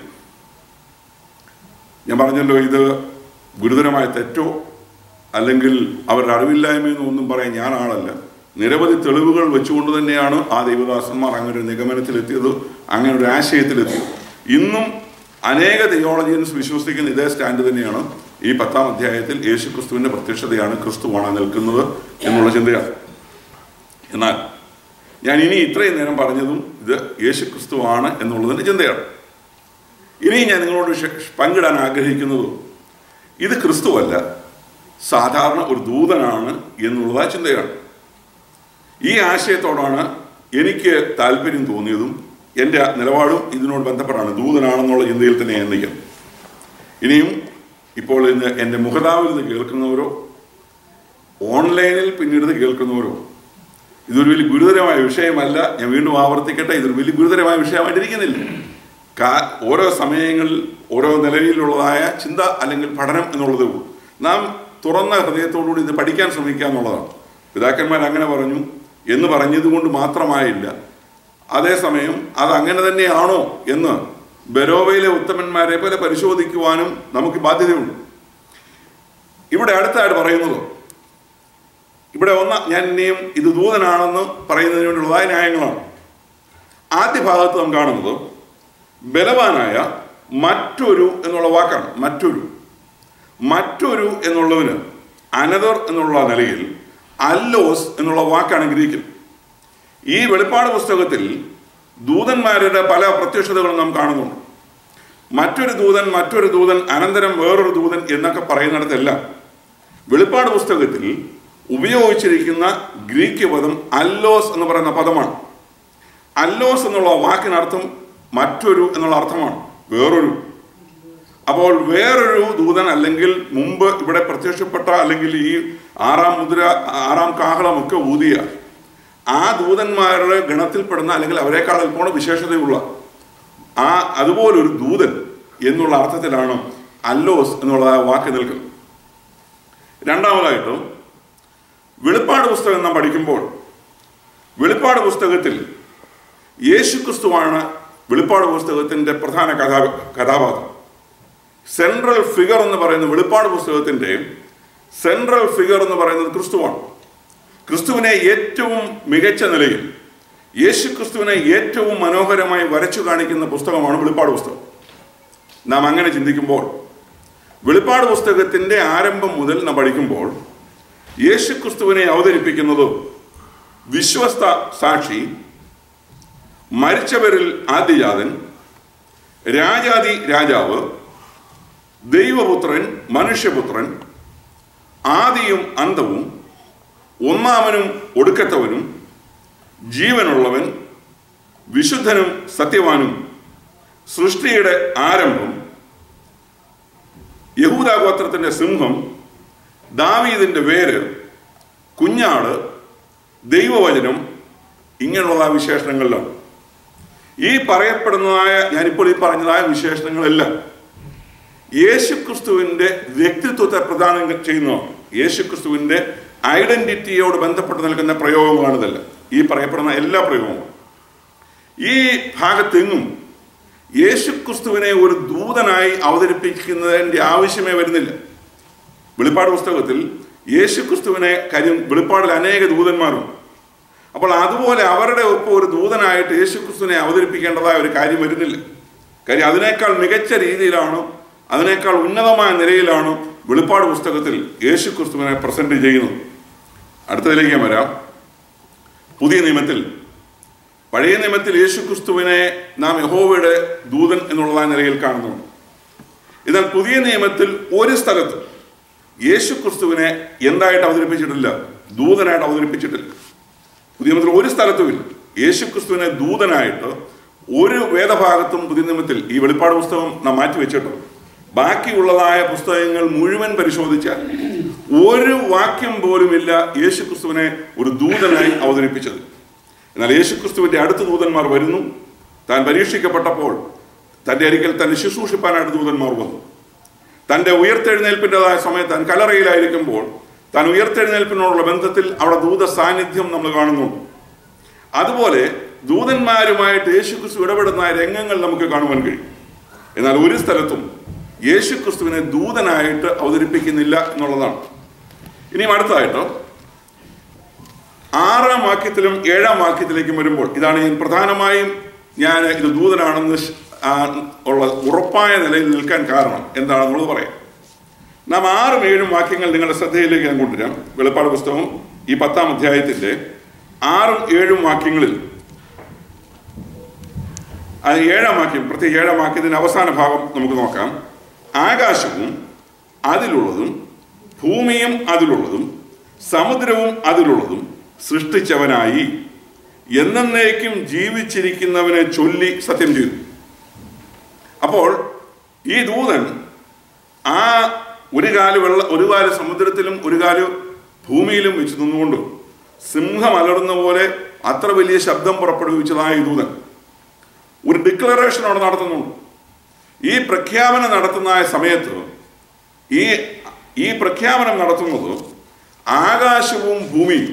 Speaker 1: ഞാൻ പറഞ്ഞല്ലോ ഇത് ഗുരുതരമായ തെറ്റോ അല്ലെങ്കിൽ അവരുടെ അറിവില്ലായ്മയെന്നോ ഒന്നും പറയാൻ ഞാൻ ആളല്ല നിരവധി തെളിവുകൾ വെച്ചുകൊണ്ട് തന്നെയാണ് ആ ദൈവദാസന്മാർ അങ്ങനെ ഒരു നിഗമനത്തിലെത്തിയത് അങ്ങനെ ഒരു ആശയത്തിലെത്തിയത് ഇന്നും അനേക തിയോളജിയൻസ് വിശ്വസിക്കുന്ന ഇതേ സ്റ്റാൻഡ് തന്നെയാണ് ഈ പത്താം അധ്യായത്തിൽ യേശു ക്രിസ്തുവിന്റെ പ്രത്യക്ഷതയാണ് ക്രിസ്തുവാണ് നിൽക്കുന്നത് എന്നുള്ള ചിന്തയാണ് എന്നാൽ ഞാൻ ഇനി ഇത്രയും നേരം പറഞ്ഞതും ഇത് യേശു ക്രിസ്തുവാണ് എന്നുള്ളതിന്റെ ചിന്തയാണ് ഇനി ഞാൻ നിങ്ങളോട് ഷ- പങ്കിടാൻ ആഗ്രഹിക്കുന്നതും ഇത് ക്രിസ്തുവല്ല സാധാരണ ഒരു ദൂതനാണ് എന്നുള്ള ചിന്തയാണ് ഈ ആശയത്തോടാണ് എനിക്ക് താല്പര്യം തോന്നിയതും എൻ്റെ നിലപാടും ഇതിനോട് ബന്ധപ്പെട്ടാണ് ദൂതനാണെന്നുള്ള ചിന്തയിൽ തന്നെ ഞാൻ നിൽക്കുന്നത് ഇനിയും ഇപ്പോൾ ഇന്ന് എൻ്റെ മുഖതാവിൽ നിന്ന് കേൾക്കുന്നവരോ ഓൺലൈനിൽ പിന്നീട് ഇത് കേൾക്കുന്നവരോ ഇതൊരു വലിയ ഗുരുതരമായ വിഷയമല്ല ഞാൻ വീണ്ടും ആവർത്തിക്കട്ടെ ഇതൊരു വലിയ ഗുരുതരമായ വിഷയമായിട്ടിരിക്കുന്നില്ല കാ ഓരോ സമയങ്ങളിൽ ഓരോ നിലയിലുള്ളതായ ചിന്ത അല്ലെങ്കിൽ പഠനം എന്നുള്ളതേ ഉള്ളൂ നാം തുറന്ന ഹൃദയത്തോടുകൂടി ഇത് പഠിക്കാൻ ശ്രമിക്കുക എന്നുള്ളതാണ് പിതാക്കന്മാർ അങ്ങനെ പറഞ്ഞു എന്ന് പറഞ്ഞതുകൊണ്ട് മാത്രമായില്ല അതേസമയം അത് അങ്ങനെ തന്നെയാണോ എന്ന് ബെരോവയിലെ ഉത്തമന്മാരെ പോലെ പരിശോധിക്കുവാനും നമുക്ക് ബാധ്യതയുണ്ട് ഇവിടെ അടുത്തായിട്ട് പറയുന്നത് ഇവിടെ ഒന്ന് ഞാൻ ഇനിയും ഇത് ദൂതനാണെന്ന് പറയുന്നതിന് വേണ്ടിയുള്ളതായ ന്യായങ്ങളാണ് ആദ്യ ഭാഗത്ത് നാം കാണുന്നത് ബലവാനായ മറ്റൊരു എന്നുള്ള വാക്കാണ് മറ്റൊരു മറ്റൊരു എന്നുള്ളതിന് അനദർ എന്നുള്ള നിലയിൽ അല്ലോസ് എന്നുള്ള വാക്കാണ് ഗ്രീക്കിൽ ഈ വെളിപ്പാട് പുസ്തകത്തിൽ ദൂതന്മാരുടെ പല പ്രത്യക്ഷതകളും നാം കാണുന്നുണ്ട് മറ്റൊരു ദൂതൻ മറ്റൊരു ദൂതൻ അനന്തരം വേറൊരു ദൂതൻ എന്നൊക്കെ പറയുന്നിടത്തെല്ലാം വെളിപ്പാട് പുസ്തകത്തിൽ ഉപയോഗിച്ചിരിക്കുന്ന ഗ്രീക്ക് പദം അല്ലോസ് എന്ന് പറയുന്ന പദമാണ് അല്ലോസ് എന്നുള്ള വാക്കിനർത്ഥം മറ്റൊരു എന്നുള്ള അർത്ഥമാണ് വേറൊരു അപ്പോൾ വേറൊരു ദൂതൻ അല്ലെങ്കിൽ മുമ്പ് ഇവിടെ പ്രത്യക്ഷപ്പെട്ട അല്ലെങ്കിൽ ഈ ആറാം മുദ്ര ആറാം കാഹളമൊക്കെ ഊതിയ ആ ദൂതന്മാരുടെ ഗണത്തിൽപ്പെടുന്ന അല്ലെങ്കിൽ അവരെക്കാൾ അല്പം വിശേഷതയുള്ള ആ അതുപോലൊരു ദൂതൻ എന്നുള്ള അർത്ഥത്തിലാണ് അല്ലോസ് എന്നുള്ള ആ വാക്ക് നിൽക്കുന്നത് രണ്ടാമതായിട്ടും വെളിപ്പാട് പുസ്തകം നാം പഠിക്കുമ്പോൾ വെളിപ്പാട് പുസ്തകത്തിൽ യേശുക്രിസ്തുവാണ് വെളിപ്പാട് പുസ്തകത്തിൻ്റെ പ്രധാന കഥാ കഥാപാത്രം സെൻട്രൽ ഫിഗർ എന്ന് പറയുന്ന വെളിപ്പാട് പുസ്തകത്തിൻ്റെ സെൻട്രൽ ഫിഗർ എന്ന് പറയുന്നത് ക്രിസ്തുവാണ് ക്രിസ്തുവിനെ ഏറ്റവും മികച്ച നിലയിൽ യേശു ക്രിസ്തുവിനെ ഏറ്റവും മനോഹരമായി വരച്ചു കാണിക്കുന്ന പുസ്തകമാണ് വെളിപ്പാട് പുസ്തകം നാം അങ്ങനെ ചിന്തിക്കുമ്പോൾ വെളിപ്പാട് പുസ്തകത്തിൻ്റെ ആരംഭം മുതൽ നാം പഠിക്കുമ്പോൾ യേശു ക്രിസ്തുവിനെ അവതരിപ്പിക്കുന്നത് വിശ്വസ്ത സാക്ഷി മരിച്ചവരിൽ ആദ്യജാതൻ രാജാതി രാജാവ് ദൈവപുത്രൻ മനുഷ്യപുത്രൻ ആദിയും അന്തവും ഒന്നാമനും ഒടുക്കത്തവനും ജീവനുള്ളവൻ വിശുദ്ധനും സത്യവാനും സൃഷ്ടിയുടെ ആരംഭം യഹൂദാഗോത്രത്തിന്റെ സിംഹം ദാവീദിന്റെ വേര് കുഞ്ഞാട് ദൈവവചനം ഇങ്ങനെയുള്ള വിശേഷണങ്ങളിലാണ് ഈ പറയപ്പെടുന്നതായ ഞാനിപ്പോൾ ഈ പറഞ്ഞതായ വിശേഷണങ്ങളെല്ലാം യേശുക്രിസ്തുവിന്റെ വ്യക്തിത്വത്തെ പ്രദാനം ചെയ്യുന്നതാണ് യേശുക്രിസ്തുവിന്റെ ഐഡന്റിറ്റിയോട് ബന്ധപ്പെട്ട് നിൽക്കുന്ന പ്രയോഗങ്ങളാണ് ഇതെല്ലാം ഈ പറയപ്പെടുന്ന എല്ലാ പ്രയോഗങ്ങളും ഈ ഭാഗത്തെങ്ങും യേശുക്രിസ്തുവിനെ ഒരു ദൂതനായി അവതരിപ്പിക്കുന്നതിൻ്റെ ആവശ്യമേ വരുന്നില്ല വെളിപ്പാട് പുസ്തകത്തിൽ യേശുക്രിസ്തുവിനെ കാര്യം വെളിപ്പാടിൽ അനേക ദൂതന്മാരുണ്ട് അപ്പോൾ അതുപോലെ അവരുടെ ഒപ്പം ഒരു ദൂതനായിട്ട് യേശുക്രിസ്തുവിനെ അവതരിപ്പിക്കേണ്ടതായ ഒരു കാര്യം വരുന്നില്ല കാര്യം അതിനേക്കാൾ മികച്ച രീതിയിലാണ് അതിനേക്കാൾ ഉന്നതമായ നിലയിലാണ് വെളിപ്പാട് പുസ്തകത്തിൽ യേശുക്രിസ്തുവിനെ പ്രസന്റ് ചെയ്യുന്നത് അടുത്തതിലേക്ക് ഞാൻ വരാം പുതിയ നിയമത്തിൽ പഴയ നിയമത്തിൽ യേശുക്രിസ്തുവിനെ നാം യഹോവയുടെ ദൂതൻ എന്നുള്ള നിലയിൽ കാണുന്നുണ്ട് എന്നാൽ പുതിയ നിയമത്തിൽ ഒരു സ്ഥലത്ത് യേശുക്രിസ്തുവിനെ എന്തായിട്ട് അവതരിപ്പിച്ചിട്ടില്ല ദൂതനായിട്ട് അവതരിപ്പിച്ചിട്ടില്ല പുതിയ നിയമത്തിൽ ഒരു സ്ഥലത്തുമില്ല യേശുക്രിസ്തുവിനെ ദൂതനായിട്ട് ഒരു വേദഭാഗത്തും പുതിയ നിയമത്തിൽ ഈ വെളിപ്പാട് പുസ്തകം നാം മാറ്റി വെച്ചിട്ടുണ്ട് ബാക്കിയുള്ളതായ പുസ്തകങ്ങൾ മുഴുവൻ പരിശോധിച്ചാൽ ഒരു വാക്യം പോലുമില്ല യേശുക്രിസ്തുവിനെ ഒരു ദൂതനായി അവതരിപ്പിച്ചത് എന്നാൽ യേശുക്രിസ്തുവിന്റെ അടുത്ത ദൂതന്മാർ വരുന്നു താൻ പരീക്ഷിക്കപ്പെട്ടപ്പോൾ തന്റെ അരികിൽ തന്നെ ശുശ്രൂഷിപ്പാനായിട്ട് ദൂതന്മാർ വന്നു തന്റെ ഉയർത്തെഴുന്നേൽപ്പിൻ്റെതായ സമയത്ത് താൻ കലറയിലായിരിക്കുമ്പോൾ താൻ ഉയർത്തെഴുന്നേൽപ്പിനോടുള്ള ബന്ധത്തിൽ അവിടെ ദൂത സാന്നിധ്യം നമ്മൾ കാണുന്നുണ്ട് അതുപോലെ ദൂതന്മാരുമായിട്ട് യേശുക്രിസ്തു ഇടപെടുന്ന രംഗങ്ങൾ നമുക്ക് കാണുവാൻ കഴിയും എന്നാൽ ഒരു സ്ഥലത്തും യേശുക്രിസ്തുവിനെ ദൂതനായിട്ട് അവതരിപ്പിക്കുന്നില്ല എന്നുള്ളതാണ് ഇനിയും അടുത്തതായിട്ട് ആറാം വാക്യത്തിലും ഏഴാം വാക്യത്തിലേക്കും വരുമ്പോൾ ഇതാണ് ഞാൻ പ്രധാനമായും ഞാൻ ഇത് ദൂതനാണെന്ന് ശ്- ആ, ഉള്ള ഉറപ്പായ നിലയിൽ നിൽക്കാൻ കാരണം എന്താണെന്നുള്ളത് പറയാം നാം ആറും ഏഴും വാക്യങ്ങൾ നിങ്ങളുടെ ശ്രദ്ധയിലേക്ക് ഞാൻ കൊണ്ടുവരാം വെളിപ്പാട് പുസ്തകം ഈ പത്താം അധ്യായത്തിന്റെ ആറും ഏഴും വാക്യങ്ങളിൽ അത് ഏഴാം വാക്യം പ്രത്യേക ഏഴാം വാക്യത്തിന്റെ അവസാന ഭാഗം നമുക്ക് നോക്കാം ആകാശവും അതിലുള്ളതും ഭൂമിയും അതിലുള്ളതും സമുദ്രവും അതിലുള്ളതും സൃഷ്ടിച്ചവനായി എന്നേക്കും ജീവിച്ചിരിക്കുന്നവനെ ചൊല്ലി സത്യം ചെയ്തു അപ്പോൾ ഈ ദൂതൻ ആ ഒരു കാല് വെള്ള ഒരു കാല് സമുദ്രത്തിലും ഒരു കാല് ഭൂമിയിലും വെച്ച് നിന്നുകൊണ്ട് സിംഹം അലറുന്ന പോലെ അത്ര വലിയ ശബ്ദം പുറപ്പെടുവിച്ചതായ ഈ ദൂതൻ ഒരു ഡിക്ലറേഷൻ അവിടെ നടത്തുന്നുണ്ട് ഈ പ്രഖ്യാപനം നടത്തുന്ന ആ സമയത്ത് ഈ ഈ പ്രഖ്യാപനം നടത്തുന്നത് ആകാശവും ഭൂമിയും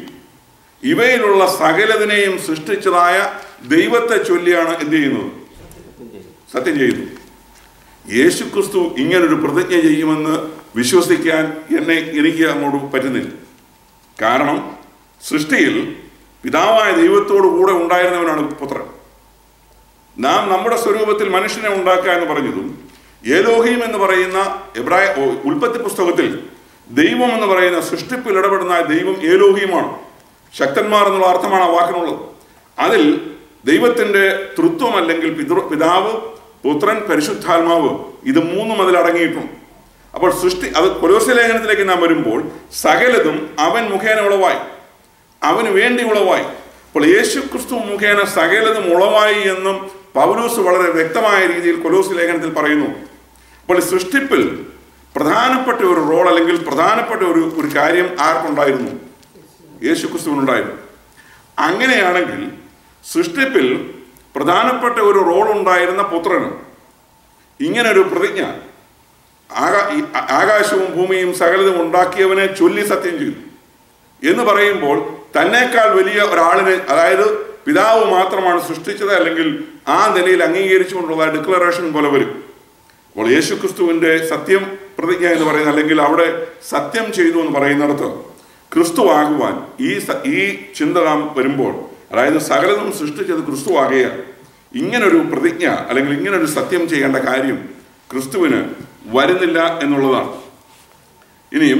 Speaker 1: ഇവയിലുള്ള സകലതിനെയും സൃഷ്ടിച്ചതായ ദൈവത്തെ ചൊല്ലിയാണ് എന്ത് ചെയ്യുന്നത് സത്യം ചെയ്യുന്നു യേശുക്രിസ്തു ഇങ്ങനൊരു പ്രതിജ്ഞ ചെയ്യുമെന്ന് വിശ്വസിക്കാൻ എന്നെ എനിക്ക് അങ്ങോട്ട് പറ്റുന്നില്ല കാരണം സൃഷ്ടിയിൽ പിതാവായ ദൈവത്തോടു കൂടെ ഉണ്ടായിരുന്നവനാണ് പുത്രൻ നാം നമ്മുടെ സ്വരൂപത്തിൽ മനുഷ്യനെ ഉണ്ടാക്കുക എന്ന് പറഞ്ഞതും ഏലോഹീം എന്ന് പറയുന്ന എബ്രായ ഓ, ഉൽപ്പത്തി പുസ്തകത്തിൽ ദൈവം എന്ന് പറയുന്ന സൃഷ്ടിപ്പിൽ ഇടപെടുന്ന ആ ദൈവം ഏലോഹീമാണ് ശക്തന്മാർ എന്നുള്ള അർത്ഥമാണ് ആ വാക്കിനുള്ളത് അതിൽ ദൈവത്തിന്റെ തൃത്വം അല്ലെങ്കിൽ പിതൃ പിതാവ് പുത്രൻ പരിശുദ്ധാത്മാവ് ഇത് മൂന്നും അതിൽ അടങ്ങിയിട്ടുണ്ട് അപ്പോൾ സൃഷ്ടി അത് കൊലോസ്യ ലേഖനത്തിലേക്ക് നാം വരുമ്പോൾ സകലതും അവൻ മുഖേന ഉളവായി അവന് വേണ്ടി ഉളവായി അപ്പോൾ യേശു ക്രിസ്തു മുഖേന സകലതും ഉളവായി എന്നും പൗലൂസ് വളരെ വ്യക്തമായ രീതിയിൽ കൊലോസ് ലേഖനത്തിൽ പറയുന്നു അപ്പോൾ ഈ സൃഷ്ടിപ്പിൽ പ്രധാനപ്പെട്ട ഒരു റോൾ അല്ലെങ്കിൽ പ്രധാനപ്പെട്ട ഒരു ഒരു കാര്യം ആർക്കുണ്ടായിരുന്നു യേശു ക്രിസ്തുവിനുണ്ടായിരുന്നു അങ്ങനെയാണെങ്കിൽ സൃഷ്ടിപ്പിൽ പ്രധാനപ്പെട്ട ഒരു റോൾ ഉണ്ടായിരുന്ന പുത്രന് ഇങ്ങനെ ഒരു പ്രതിജ്ഞ ആകാ ഈ ആ- ആകാശവും ഭൂമിയും സകലതും ഉണ്ടാക്കിയവനെ ചൊല്ലി സത്യം ചെയ്തു എന്ന് പറയുമ്പോൾ തന്നേക്കാൾ വലിയ ഒരാളിനെ അതായത് പിതാവ് മാത്രമാണ് സൃഷ്ടിച്ചത് അല്ലെങ്കിൽ ആ നിലയിൽ അംഗീകരിച്ചുകൊണ്ടുള്ള ഡിക്ലറേഷൻ പോലെ വരും അപ്പോൾ യേശു ക്രിസ്തുവിന്റെ സത്യം പ്രതിജ്ഞ എന്ന് പറയുന്ന അല്ലെങ്കിൽ അവിടെ സത്യം ചെയ്തു എന്ന് പറയുന്നിടത്ത് ക്രിസ്തു ആകുവാൻ ഈ സ- ഈ ചിന്ത നാം വരുമ്പോൾ അതായത് സകലതും സൃഷ്ടിച്ചത് ക്രിസ്തു ആകുകയാണ് ഇങ്ങനൊരു പ്രതിജ്ഞ അല്ലെങ്കിൽ ഇങ്ങനൊരു സത്യം ചെയ്യേണ്ട കാര്യം ക്രിസ്തുവിന് വരുന്നില്ല എന്നുള്ളതാണ് ഇനിയും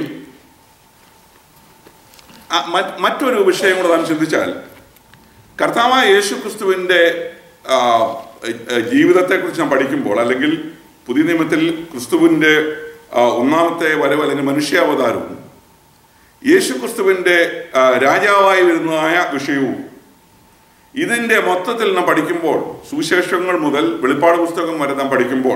Speaker 1: ആ, മറ്റ് മറ്റൊരു വിഷയം കൂടെ നാം ചിന്തിച്ചാൽ കർത്താവായ യേശു ക്രിസ്തുവിൻ്റെ ജീവിതത്തെക്കുറിച്ച് നാം പഠിക്കുമ്പോൾ അല്ലെങ്കിൽ പുതിയ നിയമത്തിൽ ക്രിസ്തുവിൻ്റെ ആ, ഒന്നാമത്തെ വരവ് അല്ലെങ്കിൽ മനുഷ്യാവതാരവും യേശു ക്രിസ്തുവിൻ്റെ ആ, രാജാവായി വരുന്നതായ വിഷയവും ഇതിൻ്റെ മൊത്തത്തിൽ നാം പഠിക്കുമ്പോൾ സുവിശേഷങ്ങൾ മുതൽ വെളിപ്പാട് പുസ്തകം വരെ നാം പഠിക്കുമ്പോൾ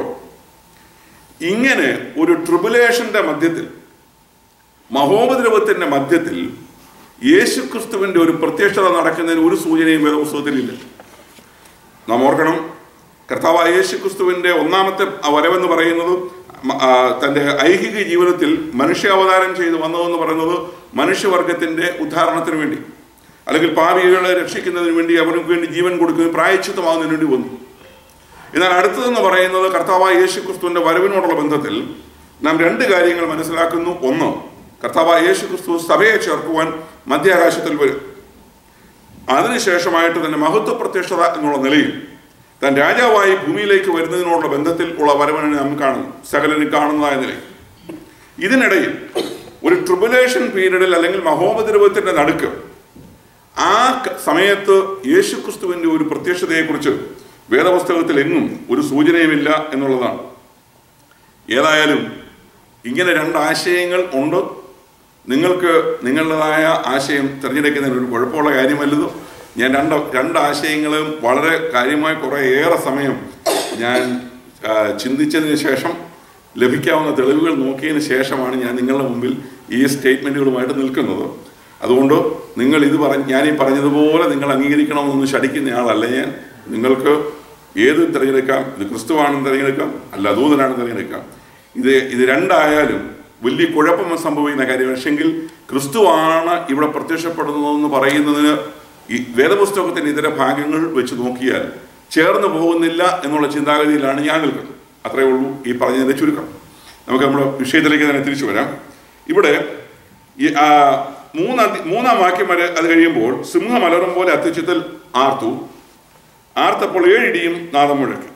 Speaker 1: ഇങ്ങനെ ഒരു ട്രിബുലേഷന്റെ മധ്യത്തിൽ മഹോപദ്രവത്തിന്റെ മധ്യത്തിൽ യേശു ക്രിസ്തുവിന്റെ ഒരു പ്രത്യക്ഷത നടക്കുന്നതിന് ഒരു സൂചനയും വേദപുസ്തകത്തിലില്ല നാം ഓർക്കണം കർത്താവായ യേശു ക്രിസ്തുവിന്റെ ഒന്നാമത്തെ ആ വരവെന്ന് പറയുന്നത് മ- ആ, തന്റെ ഐഹിക ജീവിതത്തിൽ മനുഷ്യാവതാരം ചെയ്തു വന്നതെന്ന് പറയുന്നത് മനുഷ്യവർഗത്തിന്റെ ഉദ്ധാരണത്തിന് വേണ്ടി അല്ലെങ്കിൽ പാപികളെ രക്ഷിക്കുന്നതിന് വേണ്ടി അവർക്ക് വേണ്ടി ജീവൻ കൊടുക്കുന്നതിന് പ്രായച്ചിത്തമാകുന്നതിന് വേണ്ടി വന്നു എന്നാൽ അടുത്തതെന്ന് പറയുന്നത് കർത്താവായ യേശു ക്രിസ്തുവിന്റെ വരവിനോടുള്ള ബന്ധത്തിൽ നാം രണ്ട് കാര്യങ്ങൾ മനസ്സിലാക്കുന്നു ഒന്ന് കർത്താവായ യേശു ക്രിസ്തു സഭയെ ചേർക്കുവാൻ മധ്യാകാശത്തിൽ വരും അതിനുശേഷമായിട്ട് തന്നെ മഹത്വ പ്രത്യക്ഷത എന്നുള്ള നിലയിൽ താൻ രാജാവായി ഭൂമിയിലേക്ക് വരുന്നതിനോടുള്ള ബന്ധത്തിൽ ഉള്ള വരവിനെ നാം കാണുന്നു സകലനും കാണുന്നതായ നിലയിൽ ഇതിനിടയിൽ ഒരു ട്രിബുലേഷൻ പീരീഡിൽ അല്ലെങ്കിൽ മഹോപദ്രവത്തിന്റെ നടുക്ക് ആ ക- സമയത്ത് യേശു ക്രിസ്തുവിന്റെ ഒരു പ്രത്യക്ഷതയെക്കുറിച്ച് വേദപുസ്തകത്തിൽ എങ്ങും ഒരു സൂചനയുമില്ല എന്നുള്ളതാണ് ഏതായാലും ഇങ്ങനെ രണ്ട് ആശയങ്ങൾ ഉണ്ട് നിങ്ങൾക്ക് നിങ്ങളുടേതായ ആശയം തിരഞ്ഞെടുക്കുന്നതിന് ഒരു കുഴപ്പമുള്ള കാര്യമല്ലത് ഞാൻ രണ്ട് രണ്ട് ആശയങ്ങളും വളരെ കാര്യമായി കുറേ ഏറെ സമയം ഞാൻ ആ, ചിന്തിച്ചതിന് ശേഷം ലഭിക്കാവുന്ന തെളിവുകൾ നോക്കിയതിന് ശേഷമാണ് ഞാൻ നിങ്ങളുടെ മുമ്പിൽ ഈ സ്റ്റേറ്റ്മെൻറ്റുകളുമായിട്ട് നിൽക്കുന്നത് അതുകൊണ്ട് നിങ്ങൾ ഇത് പറഞ്ഞ് ഞാൻ ഈ പറഞ്ഞതുപോലെ നിങ്ങൾ അംഗീകരിക്കണമെന്നൊന്നും ശടിക്കുന്ന ആളല്ല ഞാൻ നിങ്ങൾക്ക് ഏത് തിരഞ്ഞെടുക്കാം ഇത് ക്രിസ്തുവാണെന്ന് തിരഞ്ഞെടുക്കാം അല്ല ദൂതനാണെന്ന് തിരഞ്ഞെടുക്കാം ഇത് ഇത് രണ്ടായാലും വലിയ കുഴപ്പം സംഭവിക്കുന്ന കാര്യം പക്ഷെങ്കിൽ ക്രിസ്തുവാണ് ഇവിടെ പ്രത്യക്ഷപ്പെടുന്നതെന്ന് പറയുന്നതിന് ഈ വേദപുസ്തകത്തിന്റെ ഇതര ഭാഗങ്ങൾ വെച്ച് നോക്കിയാൽ ചേർന്ന് പോകുന്നില്ല എന്നുള്ള ചിന്താഗതിയിലാണ് ഞാൻ നിൽക്കുന്നത് അത്രയേ ഉള്ളൂ ഈ പറഞ്ഞതിന്റെ ചുരുക്കം നമുക്ക് നമ്മുടെ വിഷയത്തിലേക്ക് തന്നെ തിരിച്ചു വരാം ഇവിടെ ഈ, ആ, മൂന്നാം തി- മൂന്നാം വാക്യം വരെ അത് കഴിയുമ്പോൾ സിംഹം അലറും പോലെ അത്യുച്ചത്തിൽ ആർത്തു ആർത്തപ്പോൾ ഏഴിടിയും നാദം മുഴക്കി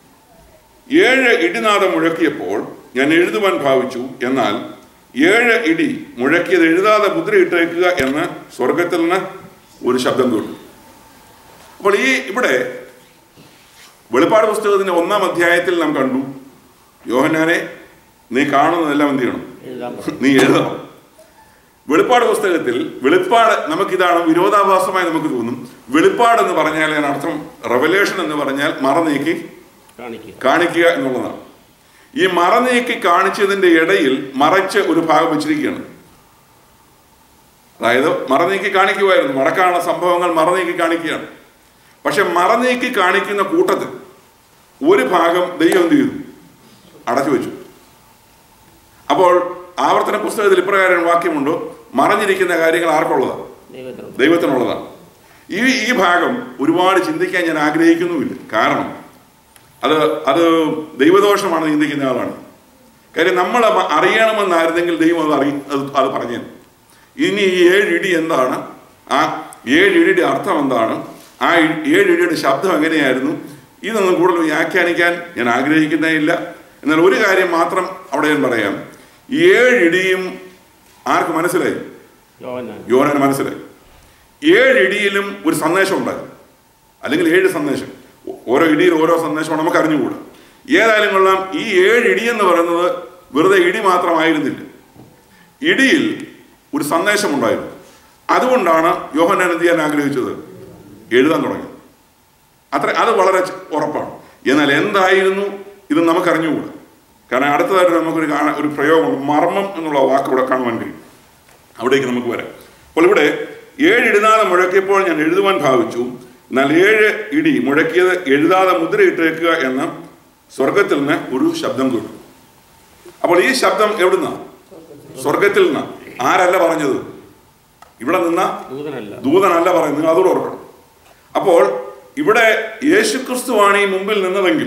Speaker 1: ഏഴ് ഇടിനാദം മുഴക്കിയപ്പോൾ ഞാൻ എഴുതുവാൻ ഭാവിച്ചു എന്നാൽ ഏഴ് ഇടി മുഴക്കിയത് എഴുതാതെ മുദ്രയിട്ടേക്കുക എന്ന് സ്വർഗത്തിൽ നിന്ന് ഒരു ശബ്ദം കേട്ടു അപ്പോൾ ഈ ഇവിടെ വെളിപ്പാട് പുസ്തകത്തിന്റെ ഒന്നാം അധ്യായത്തിൽ നാം കണ്ടു യോഹന്നാനെ നീ കാണുന്നതെല്ലാം എന്ത് ചെയ്യണം
Speaker 3: എഴുതാൻ
Speaker 1: നീ എഴുതണം വെളിപ്പാട് പുസ്തകത്തിൽ വെളിപ്പാട് നമുക്കിതാണ് വിരോധാഭാസമായി നമുക്ക് തോന്നും വെളിപ്പാട് എന്ന് പറഞ്ഞാൽ അതിനർത്ഥം റെവലേഷൻ എന്ന് പറഞ്ഞാൽ മറ നീക്കി
Speaker 3: കാണിക്കുക
Speaker 1: കാണിക്കുക എന്നുള്ളതാണ് ഈ മറ നീക്കി കാണിച്ചതിന്റെ ഇടയിൽ മറച്ച് ഒരു ഭാഗം വെച്ചിരിക്കുകയാണ് അതായത് മറ നീക്കി കാണിക്കുമായിരുന്നു മറക്കാനുള്ള സംഭവങ്ങൾ മറ നീക്കി കാണിക്കുകയാണ് പക്ഷെ മറ നീക്കി കാണിക്കുന്ന കൂട്ടത്തിൽ ഒരു ഭാഗം ദൈവം എന്ത് ചെയ്തു അടച്ചു വെച്ചു അപ്പോൾ ആവർത്തന പുസ്തകത്തിൽ ഇപ്രകാരം വാക്യമുണ്ട് മറഞ്ഞിരിക്കുന്ന കാര്യങ്ങൾ ആർക്കുള്ളതാണ്
Speaker 3: ദൈവത്തിനുണ്ട്
Speaker 1: ദൈവത്തിനുള്ളതാണ് ഈ ഈ ഭാഗം ഒരുപാട് ചിന്തിക്കാൻ ഞാൻ ആഗ്രഹിക്കുന്നുമില്ല കാരണം അത് അത് ദൈവദോഷമാണ് ചിന്തിക്കുന്ന ആളാണ് കാര്യം നമ്മൾ മ- അറിയണമെന്നായിരുന്നെങ്കിൽ ദൈവം അത് അറിയ അത് അത് പറഞ്ഞു തരും. ഇനി ഈ ഏഴ് ഇടി എന്താണ് ആ ഏഴ് ഇടിയുടെ അർത്ഥം എന്താണ് ആ ഇ- ഏഴ് ഇടിയുടെ ശബ്ദം എങ്ങനെയായിരുന്നു ഇതൊന്നും കൂടുതൽ വ്യാഖ്യാനിക്കാൻ ഞാൻ ആഗ്രഹിക്കുന്നേ ഇല്ല എന്നാൽ ഒരു കാര്യം മാത്രം അവിടെ ഞാൻ പറയാം ഈ ഏഴ് ഇടിയും ആർക്ക് മനസ്സിലായി
Speaker 3: യോഹന്നാൻ
Speaker 1: യോഹനാന് മനസ്സിലായി ഏഴ് ഇടിയിലും ഒരു സന്ദേശം ഉണ്ടായിരുന്നു അല്ലെങ്കിൽ ഏഴ് സന്ദേശം ഓ- ഓരോ ഇടിയിൽ ഓരോ സന്ദേശമാണ് നമുക്ക് അറിഞ്ഞുകൂടാ ഏതായാലും കൊള്ളാം ഈ ഏഴ് ഇടി എന്ന് പറയുന്നത് വെറുതെ ഇടി മാത്രമായിരുന്നില്ല ഇടിയിൽ ഒരു സന്ദേശം ഉണ്ടായിരുന്നു അതുകൊണ്ടാണ് യോഹന്നാൻ എന്ത് ചെയ്യാൻ ആഗ്രഹിച്ചത് എഴുതാൻ തുടങ്ങി അത്ര അത് വളരെ ച- ഉറപ്പാണ് എന്നാൽ എന്തായിരുന്നു ഇത് നമുക്കറിഞ്ഞുകൂടാ കാരണം അടുത്തതായിട്ട് നമുക്കൊരു കാണാൻ ഒരു പ്രയോഗമുണ്ട് മർമ്മം എന്നുള്ള വാക്ക് ഇവിടെ കാണുവാൻ കഴിയും അവിടേക്ക് നമുക്ക് വരാം അപ്പോൾ ഇവിടെ ഏഴ് ഇടുന്നാതെ മുഴക്കിയപ്പോൾ ഞാൻ എഴുതുവാൻ ഭാവിച്ചു എന്നാൽ ഏഴ് ഇടി മുഴക്കിയത് എഴുതാതെ മുദ്രയിട്ടേക്കുക എന്ന് സ്വർഗത്തിൽ നിന്ന് ഒരു ശബ്ദം കേട്ടു അപ്പോൾ ഈ ശബ്ദം എവിടുന്ന സ്വർഗത്തിൽ നിന്ന് ആരല്ല പറഞ്ഞത് ഇവിടെ നിന്ന
Speaker 3: ദൂതനല്ല
Speaker 1: ദൂതനല്ല പറയുന്നത് നിങ്ങൾ അതോട് ഓർക്കണം അപ്പോൾ ഇവിടെ യേശുക്രിസ്തുവാണ് ഈ മുമ്പിൽ നിന്നതെങ്കിൽ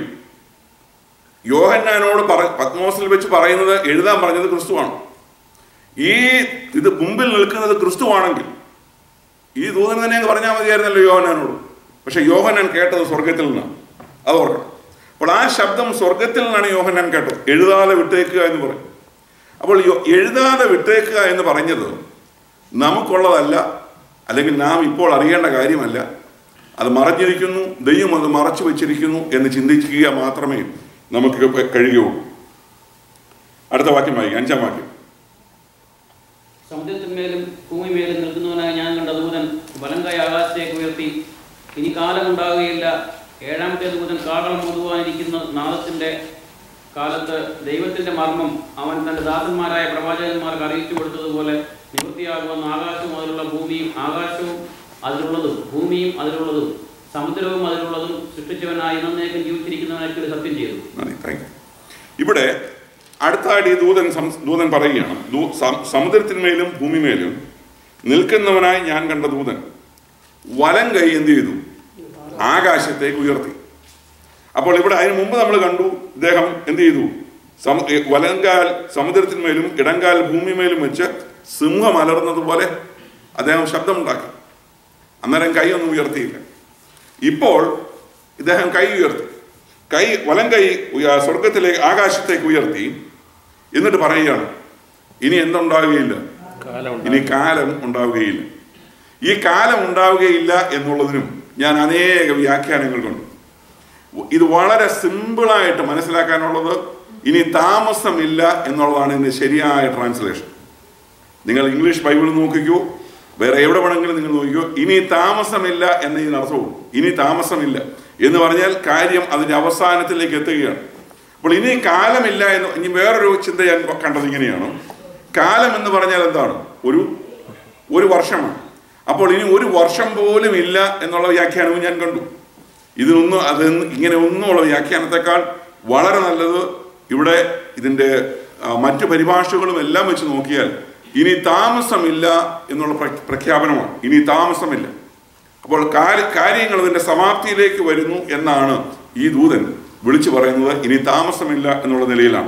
Speaker 1: യോഹന്നാനോട് പറ പത്മോസിൽ വെച്ച് പറയുന്നത് എഴുതാൻ പറഞ്ഞത് ക്രിസ്തുവാണ് ഈ ഇത് മുമ്പിൽ നിൽക്കുന്നത് ക്രിസ്തുവാണെങ്കിൽ ഈ ദൂതൻ തന്നെ അങ്ങ് പറഞ്ഞാൽ മതിയായിരുന്നല്ലോ യോഹന്നാനോട് പക്ഷെ യോഹന്നാൻ കേട്ടത് സ്വർഗത്തിൽ നിന്നാണ് അത് ഓർക്കണം അപ്പോൾ ആ ശബ്ദം സ്വർഗത്തിൽ നിന്നാണ് യോഹന്നാൻ കേട്ടത് എഴുതാതെ വിട്ടേക്കുക എന്ന് പറയും അപ്പോൾ യോ- എഴുതാതെ വിട്ടേക്കുക എന്ന് പറഞ്ഞത് നമുക്കുള്ളതല്ല അല്ലെങ്കിൽ നാം ഇപ്പോൾ അറിയേണ്ട കാര്യമല്ല അത് മറഞ്ഞിരിക്കുന്നു ദൈവം അത് മറച്ചു വെച്ചിരിക്കുന്നു എന്ന് ചിന്തിക്കുക മാത്രമേ നമുക്ക് പ- കഴിയുകയുള്ളൂ അടുത്ത വാക്യം വായിക്കാം അഞ്ചാം വാക്യം
Speaker 4: സമുദ്രത്തിന്മേലും ഭൂമിമേലും നിൽക്കുന്നവനായ ഞാൻ കണ്ട ദൂതൻ വലങ്കായ ആകാശത്തേക്ക് ഉയർത്തി ഇനി കാലമുണ്ടാവുകയില്ല ഏഴാമത്തെ ദൂതൻ കാകളം മുതുവാനിരിക്കുന്ന നാദത്തിന്റെ കാലത്ത് ദൈവത്തിന്റെ മർമ്മം അവൻ തന്റെ ദാസന്മാരായ പ്രവാചകന്മാർക്ക് അറിയിച്ചു കൊടുത്തതുപോലെ നിവൃത്തിയാകുമെന്ന് ആകാശവും അതിലുള്ള ഭൂമിയും ആകാശവും അതിലുള്ളതും ഭൂമിയും അതിലുള്ളതും സമുദ്രവും അതിലുള്ളതും സൃഷ്ടിച്ചവനായി എന്നേക്കും ജീവിച്ചിരിക്കുന്നവനായിട്ട് സത്യം ചെയ്തു
Speaker 1: മതി താങ്ക് യു ഇവിടെ അടുത്തായിട്ട് ഈ ദൂതൻ സം- ദൂതൻ പറയുകയാണ് ദൂ- സം- സമുദ്രത്തിന്മേലും ഭൂമിമേലും നിൽക്കുന്നവനായി ഞാൻ കണ്ട ദൂതൻ വലം കൈ എന്ത് ചെയ്തു ആകാശത്തേക്ക് ഉയർത്തി അപ്പോൾ ഇവിടെ അതിന് മുമ്പ് നമ്മൾ കണ്ടു ഇദ്ദേഹം എന്ത് ചെയ്തു സമ- ഏ, വലങ്കാൽ സമുദ്രത്തിന്മേലും ഇടങ്കാൽ ഭൂമിമേലും വെച്ച് സിംഹം അലർന്നതുപോലെ അദ്ദേഹം ശബ്ദമുണ്ടാക്കി അന്നേരം കൈ ഒന്നും ഉയർത്തിയില്ല ഇപ്പോൾ ഇദ്ദേഹം കൈ ഉയർത്തി കൈ വലം കൈ ഉയ- സ്വർഗത്തിലേക്ക് ആകാശത്തേക്ക് ഉയർത്തി എന്നിട്ട് പറയുകയാണ് ഇനി എന്തുണ്ടാവുകയില്ല
Speaker 3: കാലം
Speaker 1: ഇനി കാലം ഉണ്ടാവുകയില്ല ഈ കാലം ഉണ്ടാവുകയില്ല എന്നുള്ളതിനും ഞാൻ അനേക വ്യാഖ്യാനങ്ങൾ കണ്ടു ഇത് വളരെ സിമ്പിളായിട്ട് മനസ്സിലാക്കാനുള്ളത് ഇനി താമസമില്ല എന്നുള്ളതാണ് ഇതിന്റെ ശരിയായ ട്രാൻസ്ലേഷൻ നിങ്ങൾ ഇംഗ്ലീഷ് ബൈബിൾ നോക്കിക്കോ വേറെ എവിടെ വേണമെങ്കിലും നിങ്ങൾ നോക്കിക്കോ ഇനി താമസമില്ല എന്നതിന് അർത്ഥവും ഇനി താമസമില്ല എന്ന് പറഞ്ഞാൽ കാര്യം അതിന്റെ അവസാനത്തിലേക്ക് എത്തുകയാണ് അപ്പോൾ ഇനി കാലമില്ല എന്ന് ഇനി വേറൊരു ചിന്ത ഞാൻ കണ്ടത് ഇങ്ങനെയാണ് കാലം എന്ന് പറഞ്ഞാൽ എന്താണ് ഒരു ഒരു വർഷമാണ് അപ്പോൾ ഇനി ഒരു വർഷം പോലും ഇല്ല എന്നുള്ള വ്യാഖ്യാനവും ഞാൻ കണ്ടു ഇതിനൊന്നും അത് ഇങ്ങനെ ഒന്നുമുള്ള വ്യാഖ്യാനത്തെക്കാൾ വളരെ നല്ലത് ഇവിടെ ഇതിൻ്റെ ആ, മറ്റു പരിഭാഷകളും എല്ലാം വെച്ച് നോക്കിയാൽ ഇനി താമസമില്ല എന്നുള്ള പ്ര- പ്രഖ്യാപനമാണ് ഇനി താമസമില്ല അപ്പോൾ കാര്യ- കാര്യങ്ങൾ അതിൻ്റെ സമാപ്തിയിലേക്ക് വരുന്നു എന്നാണ് ഈ ദൂതൻ വിളിച്ചു പറയുന്നത് ഇനി താമസമില്ല എന്നുള്ള നിലയിലാണ്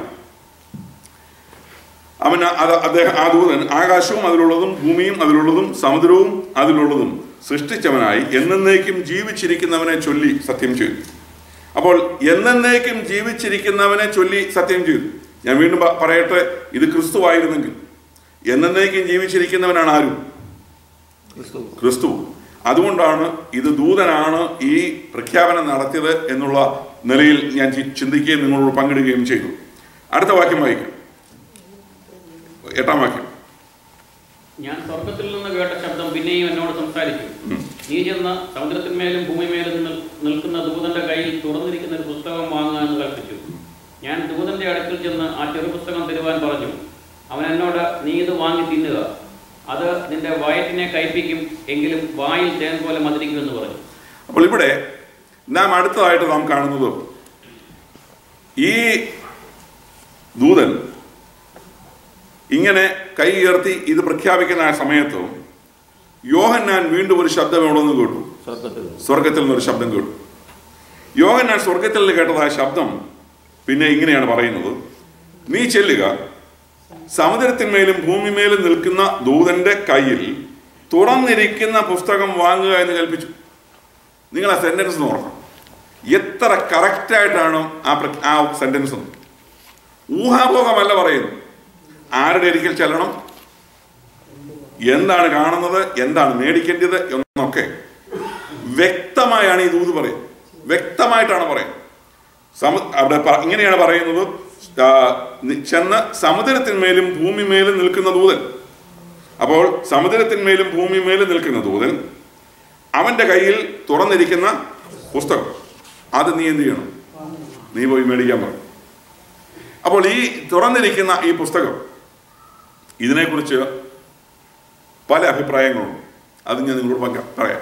Speaker 1: അവൻ അത് അദ്ദേഹം ആ ദൂതൻ ആകാശവും അതിലുള്ളതും ഭൂമിയും അതിലുള്ളതും സമുദ്രവും അതിലുള്ളതും സൃഷ്ടിച്ചവനായി എന്നേക്കും ജീവിച്ചിരിക്കുന്നവനെ ചൊല്ലി സത്യം ചെയ്തു അപ്പോൾ എന്നേക്കും ജീവിച്ചിരിക്കുന്നവനെ ചൊല്ലി സത്യം ചെയ്തു ഞാൻ വീണ്ടും പ- പറയട്ടെ ഇത് ക്രിസ്തുവായിരുന്നെങ്കിൽ എന്നേക്കും ജീവിച്ചിരിക്കുന്നവനാണ് ആരും
Speaker 3: ക്രിസ്തു
Speaker 1: ക്രിസ്തു അതുകൊണ്ടാണ് ഇത് ദൂതനാണ് ഈ പ്രഖ്യാപനം നടത്തിയത് എന്നുള്ള നിലയിൽ ഞാൻ ചി- ചിന്തിക്കുകയും നിങ്ങളോട് പങ്കിടുകയും ചെയ്തു അടുത്ത വാക്യം വായിക്കാം എട്ടാം വാക്യം
Speaker 4: ഞാൻ സ്വർഗത്തിൽ നിന്ന് കേട്ട ശബ്ദം പിന്നെയും എന്നോട് സംസാരിച്ചു നീ ചെന്ന് സമുദ്രത്തിന്മേലും ഭൂമിമേലും നിൽ- നിൽക്കുന്ന ദൂതന്റെ കയ്യിൽ തുറന്നിരിക്കുന്ന ഒരു പുസ്തകം വാങ്ങുക എന്ന് കൽപ്പിച്ചു ഞാൻ ദൂതന്റെ അടുക്കൽ ചെന്ന് ആ ചെറു പുസ്തകം തരുവാൻ പറഞ്ഞു അവൻ എന്നോട് നീ ഇത് വാങ്ങി തിന്നുക അത് നിന്റെ വയറ്റിനെ കയ്പിക്കും എങ്കിലും വായിൽ തേൻ പോലെ മധുരിക്കുമെന്ന് പറഞ്ഞു
Speaker 1: അപ്പോൾ ഇവിടെ നാം അടുത്തതായിട്ട് നാം കാണുന്നത് ഈ ദൂതൻ ഇങ്ങനെ കൈ ഉയർത്തി ഇത് പ്രഖ്യാപിക്കുന്ന ആ സമയത്ത് യോഹന്നാൻ വീണ്ടും ഒരു ശബ്ദം എവിടെ നിന്ന് കേട്ടു
Speaker 3: സ്വർഗത്തിൽ
Speaker 1: സ്വർഗത്തിൽ നിന്നൊരു ശബ്ദം കേട്ടു യോഹന്നാൻ സ്വർഗത്തിൽ നിന്ന് കേട്ടതായ ശബ്ദം പിന്നെ ഇങ്ങനെയാണ് പറയുന്നത് നീ ചെല്ലുക സമുദ്രത്തിന്മേലും ഭൂമിമേലും നിൽക്കുന്ന ദൂതന്റെ കയ്യിൽ തുറന്നിരിക്കുന്ന പുസ്തകം വാങ്ങുക എന്ന് കൽപ്പിച്ചു നിങ്ങൾ ആ സെന്റൻസ് നോക്കണം എത്ര കറക്റ്റായിട്ടാണ് ആ പ്ര- ആ സെന്റൻസ് ഊഹാപോഹമല്ല പറയുന്നു ആരുടെ ഒരിക്കൽ ചെല്ലണം എന്താണ് കാണുന്നത് എന്താണ് മേടിക്കേണ്ടത് എന്നൊക്കെ വ്യക്തമായാണ് ഈ ദൂത് പറയുന്നത് വ്യക്തമായിട്ടാണ് പറയുന്നത് സമു അവിടെ പ- ഇങ്ങനെയാണ് പറയുന്നത് ആ, നി- ചെന്ന് സമുദ്രത്തിന്മേലും ഭൂമിമേലും നിൽക്കുന്ന ദൂതൻ അപ്പോൾ സമുദ്രത്തിന്മേലും ഭൂമിമേലും നിൽക്കുന്ന ദൂതൻ അവന്റെ കയ്യിൽ തുറന്നിരിക്കുന്ന പുസ്തകം അത് നീ എന്ത് ചെയ്യണം നീ പോയി മേടിക്കാൻ പറയും അപ്പോൾ ഈ തുറന്നിരിക്കുന്ന ഈ പുസ്തകം ഇതിനെക്കുറിച്ച് പല അഭിപ്രായങ്ങളുണ്ട് അത് ഞാൻ നിങ്ങളോട് പങ്ക- പറയാം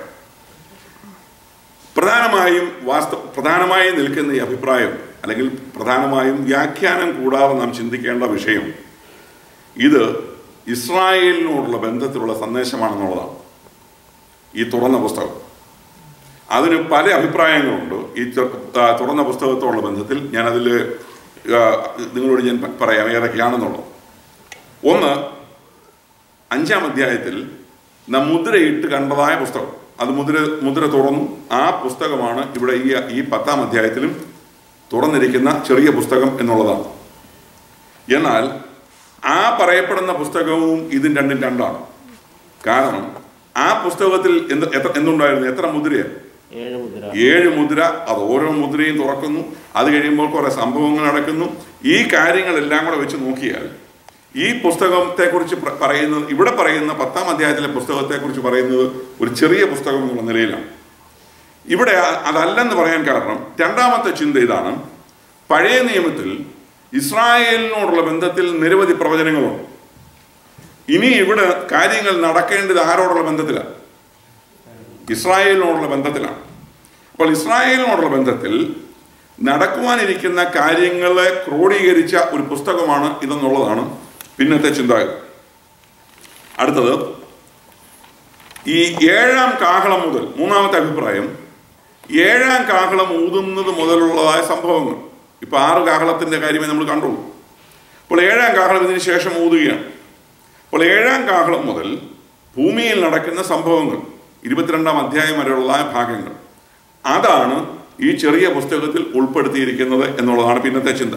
Speaker 1: പ്രധാനമായും വാസ്തു പ്രധാനമായും നിൽക്കുന്ന ഈ അഭിപ്രായം അല്ലെങ്കിൽ പ്രധാനമായും വ്യാഖ്യാനം കൂടാതെ നാം ചിന്തിക്കേണ്ട വിഷയം ഇത് ഇസ്രായേലിനോടുള്ള ബന്ധത്തിലുള്ള സന്ദേശമാണെന്നുള്ളതാണ് ഈ തുറന്ന പുസ്തകം അതിന് പല അഭിപ്രായങ്ങളുണ്ട് ഈ തു- ആ, തുറന്ന പുസ്തകത്തോടുള്ള ബന്ധത്തിൽ ഞാനതിൽ നിങ്ങളോട് ഞാൻ പ- പറയാം ഏതൊക്കെയാണെന്നുള്ളത് ഒന്ന് അഞ്ചാം അധ്യായത്തിൽ നാം മുദ്രയിട്ട് കണ്ടതായ പുസ്തകം അത് മുദ്ര മുദ്ര തുറന്നു ആ പുസ്തകമാണ് ഇവിടെ ഈ ഈ പത്താം അധ്യായത്തിലും തുറന്നിരിക്കുന്ന ചെറിയ പുസ്തകം എന്നുള്ളതാണ് എന്നാൽ ആ പറയപ്പെടുന്ന പുസ്തകവും ഇതും രണ്ടും രണ്ടാണ് കാരണം ആ പുസ്തകത്തിൽ എന്ത് എത്ര എന്തുണ്ടായിരുന്നു എത്ര മുദ്രയാണ്
Speaker 3: ഏഴ് മുദ്ര
Speaker 1: ഏഴ് മുദ്ര അത് ഓരോ മുദ്രയും തുറക്കുന്നു അത് കഴിയുമ്പോൾ കുറെ സംഭവങ്ങൾ നടക്കുന്നു ഈ കാര്യങ്ങളെല്ലാം കൂടെ വെച്ച് നോക്കിയാൽ ഈ പുസ്തകത്തെക്കുറിച്ച് പ്ര- പറയുന്നത് ഇവിടെ പറയുന്ന പത്താം അധ്യായത്തിലെ പുസ്തകത്തെക്കുറിച്ച് പറയുന്നത് ഒരു ചെറിയ പുസ്തകം എന്നുള്ള നിലയിലാണ് ഇവിടെ അ- അതല്ലെന്ന് പറയാൻ കാരണം രണ്ടാമത്തെ ചിന്ത ഇതാണ് പഴയ നിയമത്തിൽ ഇസ്രായേലിനോടുള്ള ബന്ധത്തിൽ നിരവധി പ്രവചനങ്ങളുണ്ട് ഇനി ഇവിടെ കാര്യങ്ങൾ നടക്കേണ്ടത് ആരോടുള്ള ബന്ധത്തിലാണ് ഇസ്രായേലിനോടുള്ള ബന്ധത്തിലാണ് അപ്പോൾ ഇസ്രായേലിനോടുള്ള ബന്ധത്തിൽ നടക്കുവാനിരിക്കുന്ന കാര്യങ്ങളെ ക്രോഡീകരിച്ച ഒരു പുസ്തകമാണ് ഇതെന്നുള്ളതാണ് പിന്നത്തെ ചിന്താഗതി അടുത്തത് ഈ ഏഴാം കാഹളം മുതൽ മൂന്നാമത്തെ അഭിപ്രായം ഏഴാം കാഹളം ഊതുന്നത് മുതലുള്ളതായ സംഭവങ്ങൾ ഇപ്പൊ ആറ് കാഹളത്തിന്റെ കാര്യമേ നമ്മൾ കണ്ടുള്ളൂ അപ്പോൾ ഏഴാം കാഹളം ഇതിന് ശേഷം ഊതുകയാണ് അപ്പോൾ ഏഴാം കാഹളം മുതൽ ഭൂമിയിൽ നടക്കുന്ന സംഭവങ്ങൾ ഇരുപത്തിരണ്ടാം അധ്യായം വരെയുള്ള ഭാഗങ്ങൾ അതാണ് ഈ ചെറിയ പുസ്തകത്തിൽ ഉൾപ്പെടുത്തിയിരിക്കുന്നത് എന്നുള്ളതാണ് പിന്നത്തെ ചിന്ത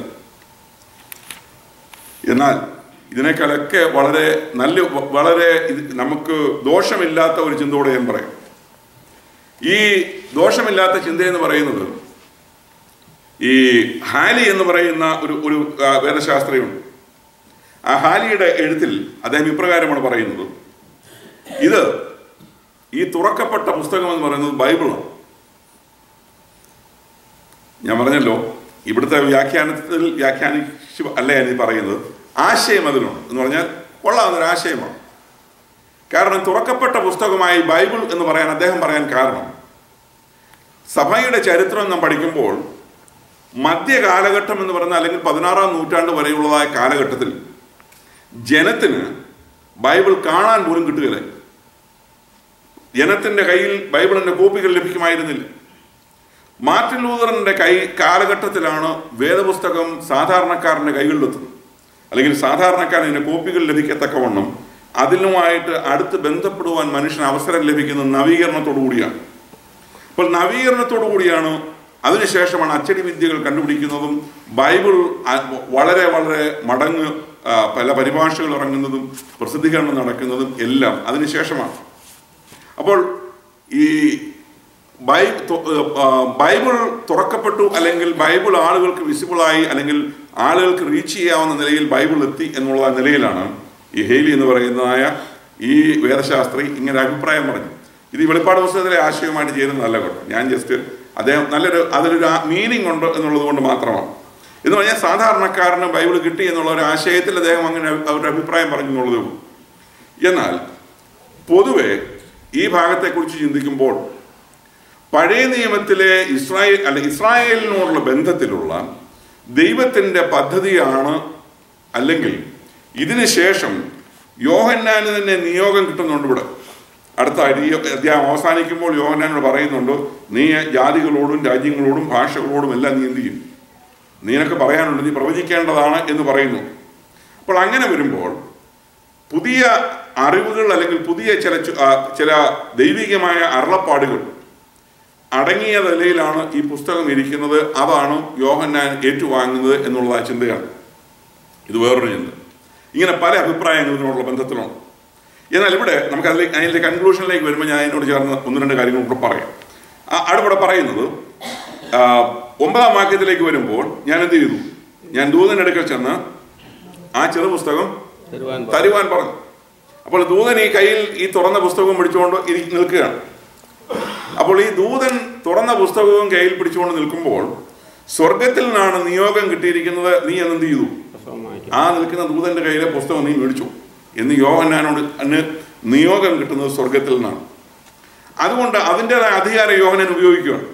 Speaker 1: എന്നാൽ ഇതിനേക്കാളൊക്കെ വളരെ നല്ല വളരെ ഇത് നമുക്ക് ദോഷമില്ലാത്ത ഒരു ചിന്തയോടെ ഞാൻ പറയാം ഈ ദോഷമില്ലാത്ത ചിന്ത എന്ന് പറയുന്നത് ഈ ഹാലി എന്ന് പറയുന്ന ഒരു ഒരു ആ, വേദശാസ്ത്രിയുണ്ട് ആ ഹാലിയുടെ എഴുത്തിൽ അദ്ദേഹം ഇപ്രകാരമാണ് പറയുന്നത് ഇത് ഈ തുറക്കപ്പെട്ട പുസ്തകം എന്ന് പറയുന്നത് ബൈബിളാണ് ഞാൻ പറഞ്ഞല്ലോ ഇവിടുത്തെ വ്യാഖ്യാനത്തിൽ വ്യാഖ്യാനിച്ച് അല്ല ഞാൻ ഈ പറയുന്നത് ആശയം അതിലുണ്ട് എന്ന് പറഞ്ഞാൽ കൊള്ളാവുന്ന ഒരു ആശയമാണ് കാരണം തുറക്കപ്പെട്ട പുസ്തകമായി ബൈബിൾ എന്ന് പറയാൻ അദ്ദേഹം പറയാൻ കാരണം സഭയുടെ ചരിത്രം നാം പഠിക്കുമ്പോൾ മധ്യകാലഘട്ടം എന്ന് പറയുന്ന അല്ലെങ്കിൽ പതിനാറാം നൂറ്റാണ്ട് വരെയുള്ളതായ കാലഘട്ടത്തിൽ ജനത്തിന് ബൈബിൾ കാണാൻ പോലും കിട്ടുകയില്ല ജനത്തിന്റെ കയ്യിൽ ബൈബിളിന്റെ കോപ്പികൾ ലഭിക്കുമായിരുന്നില്ല മാർട്ടിൻ ലൂതറിന്റെ കൈ കാലഘട്ടത്തിലാണ് വേദപുസ്തകം സാധാരണക്കാരന്റെ കൈകളിലെത്തുന്നത് അല്ലെങ്കിൽ സാധാരണക്കാരന് ഇതിന്റെ കോപ്പികൾ ലഭിക്കത്തക്കവണ്ണം അതിലുമായിട്ട് അടുത്ത് ബന്ധപ്പെടുവാൻ മനുഷ്യന് അവസരം ലഭിക്കുന്നത് നവീകരണത്തോടു കൂടിയാണ് അപ്പോൾ നവീകരണത്തോടു കൂടിയാണ് അതിനുശേഷമാണ് അച്ചടി വിദ്യകൾ കണ്ടുപിടിക്കുന്നതും ബൈബിൾ അ- വളരെ വളരെ മടങ്ങ് ആ, പല പരിഭാഷകൾ ഇറങ്ങുന്നതും പ്രസിദ്ധീകരണം നടക്കുന്നതും എല്ലാം അതിനുശേഷമാണ് അപ്പോൾ ഈ ബൈ തു- ആ, ബൈബിൾ തുറക്കപ്പെട്ടു അല്ലെങ്കിൽ ബൈബിൾ ആളുകൾക്ക് വിസിബിളായി അല്ലെങ്കിൽ ആളുകൾക്ക് റീച്ച് ചെയ്യാവുന്ന നിലയിൽ ബൈബിൾ എത്തി എന്നുള്ള നിലയിലാണ് ഈ ഹേലി എന്ന് പറയുന്നതായ ഈ വേദശാസ്ത്രി ഇങ്ങനെ അഭിപ്രായം പറഞ്ഞു ഇത് ഈ വെളിപ്പാട് പുസ്തകത്തിലെ ആശയവുമായിട്ട് ചേരുന്നതല്ല കേട്ടോ ഞാൻ ജസ്റ്റ് അദ്ദേഹം നല്ലൊരു അതിലൊരു മീനിങ് ഉണ്ട് എന്നുള്ളത് കൊണ്ട് മാത്രമാണ് എന്ന് പറഞ്ഞാൽ സാധാരണക്കാരന് ബൈബിൾ കിട്ടി എന്നുള്ള ഒരു ആശയത്തിൽ അദ്ദേഹം അങ്ങനെ അവരുടെ അഭിപ്രായം പറഞ്ഞു എന്നുള്ളതേ ഉള്ളൂ എന്നാൽ പൊതുവെ ഈ ഭാഗത്തെക്കുറിച്ച് ചിന്തിക്കുമ്പോൾ പഴയ നിയമത്തിലെ ഇസ്രായേൽ അല്ല ഇസ്രായേലിനോടുള്ള ബന്ധത്തിലുള്ള ദൈവത്തിൻ്റെ പദ്ധതിയാണ് അല്ലെങ്കിൽ ഇതിന് ശേഷം യോഹന്നാന് തന്നെ നിയോഗം കിട്ടുന്നുണ്ട് ഇവിടെ അടുത്ത അരി അധ്യായം അവസാനിക്കുമ്പോൾ യോഹന്നാനോട് പറയുന്നുണ്ട് നീ ജാതികളോടും രാജ്യങ്ങളോടും ഭാഷകളോടും എല്ലാം നീ എന്ത് ചെയ്യും നിനക്ക് പറയാനുണ്ട് നീ പ്രവചിക്കേണ്ടതാണ് എന്ന് പറയുന്നു അപ്പോൾ അങ്ങനെ വരുമ്പോൾ പുതിയ അറിവുകൾ അല്ലെങ്കിൽ പുതിയ ചില ചു- ആ, ചില ദൈവികമായ അരുളപ്പാടുകൾ അടങ്ങിയ നിലയിലാണ് ഈ പുസ്തകം ഇരിക്കുന്നത് അതാണ് യോഹന്നാൻ ഏറ്റുവാങ്ങുന്നത് എന്നുള്ള ചിന്തയാണ് ഇത് വേറൊരു ചിന്ത ഇങ്ങനെ പല അഭിപ്രായങ്ങൾ ഇതിനോടുള്ള ബന്ധത്തിലുണ്ട് എന്നാൽ ഇവിടെ നമുക്ക് അതിലേക്ക് അതിൻ്റെ കൺക്ലൂഷനിലേക്ക് വരുമ്പോൾ ഞാൻ അതിനോട് ചേർന്ന് ഒന്ന് രണ്ട് കാര്യങ്ങൾ കൂടെ പറയാം ആ, അവിടെ പറയുന്നത് ആ, ഒമ്പതാം വാക്യത്തിലേക്ക് വരുമ്പോൾ ഞാൻ എന്ത് ചെയ്തു ഞാൻ ദൂതനെടുക്കൽ ചെന്ന് ആ ചെറു പുസ്തകം
Speaker 3: തരുവാൻ പറ.
Speaker 1: തരുവാൻ പറഞ്ഞു അപ്പോൾ ദൂതൻ ഈ കയ്യിൽ ഈ തുറന്ന പുസ്തകവും പിടിച്ചുകൊണ്ട് ഇരി നിൽക്കുകയാണ് അപ്പോൾ ഈ ദൂതൻ തുറന്ന പുസ്തകവും കയ്യിൽ പിടിച്ചുകൊണ്ട് നിൽക്കുമ്പോൾ സ്വർഗത്തിൽ നിന്നാണ് നിയോഗം കിട്ടിയിരിക്കുന്നത് നീ എന്ത് ചെയ്തു
Speaker 3: പുസ്തകം വായിക്കാം.
Speaker 1: ആ നിൽക്കുന്ന ദൂതന്റെ കയ്യിലെ പുസ്തകം നീ മേടിച്ചു എന്ന് യോഹന്നാനോട് അന്ന് നിയോഗം കിട്ടുന്നത് സ്വർഗത്തിൽ നിന്നാണ് അതുകൊണ്ട് അതിൻ്റെതായ അധികാരം യോഹനൻ ഉപയോഗിക്കുകയാണ്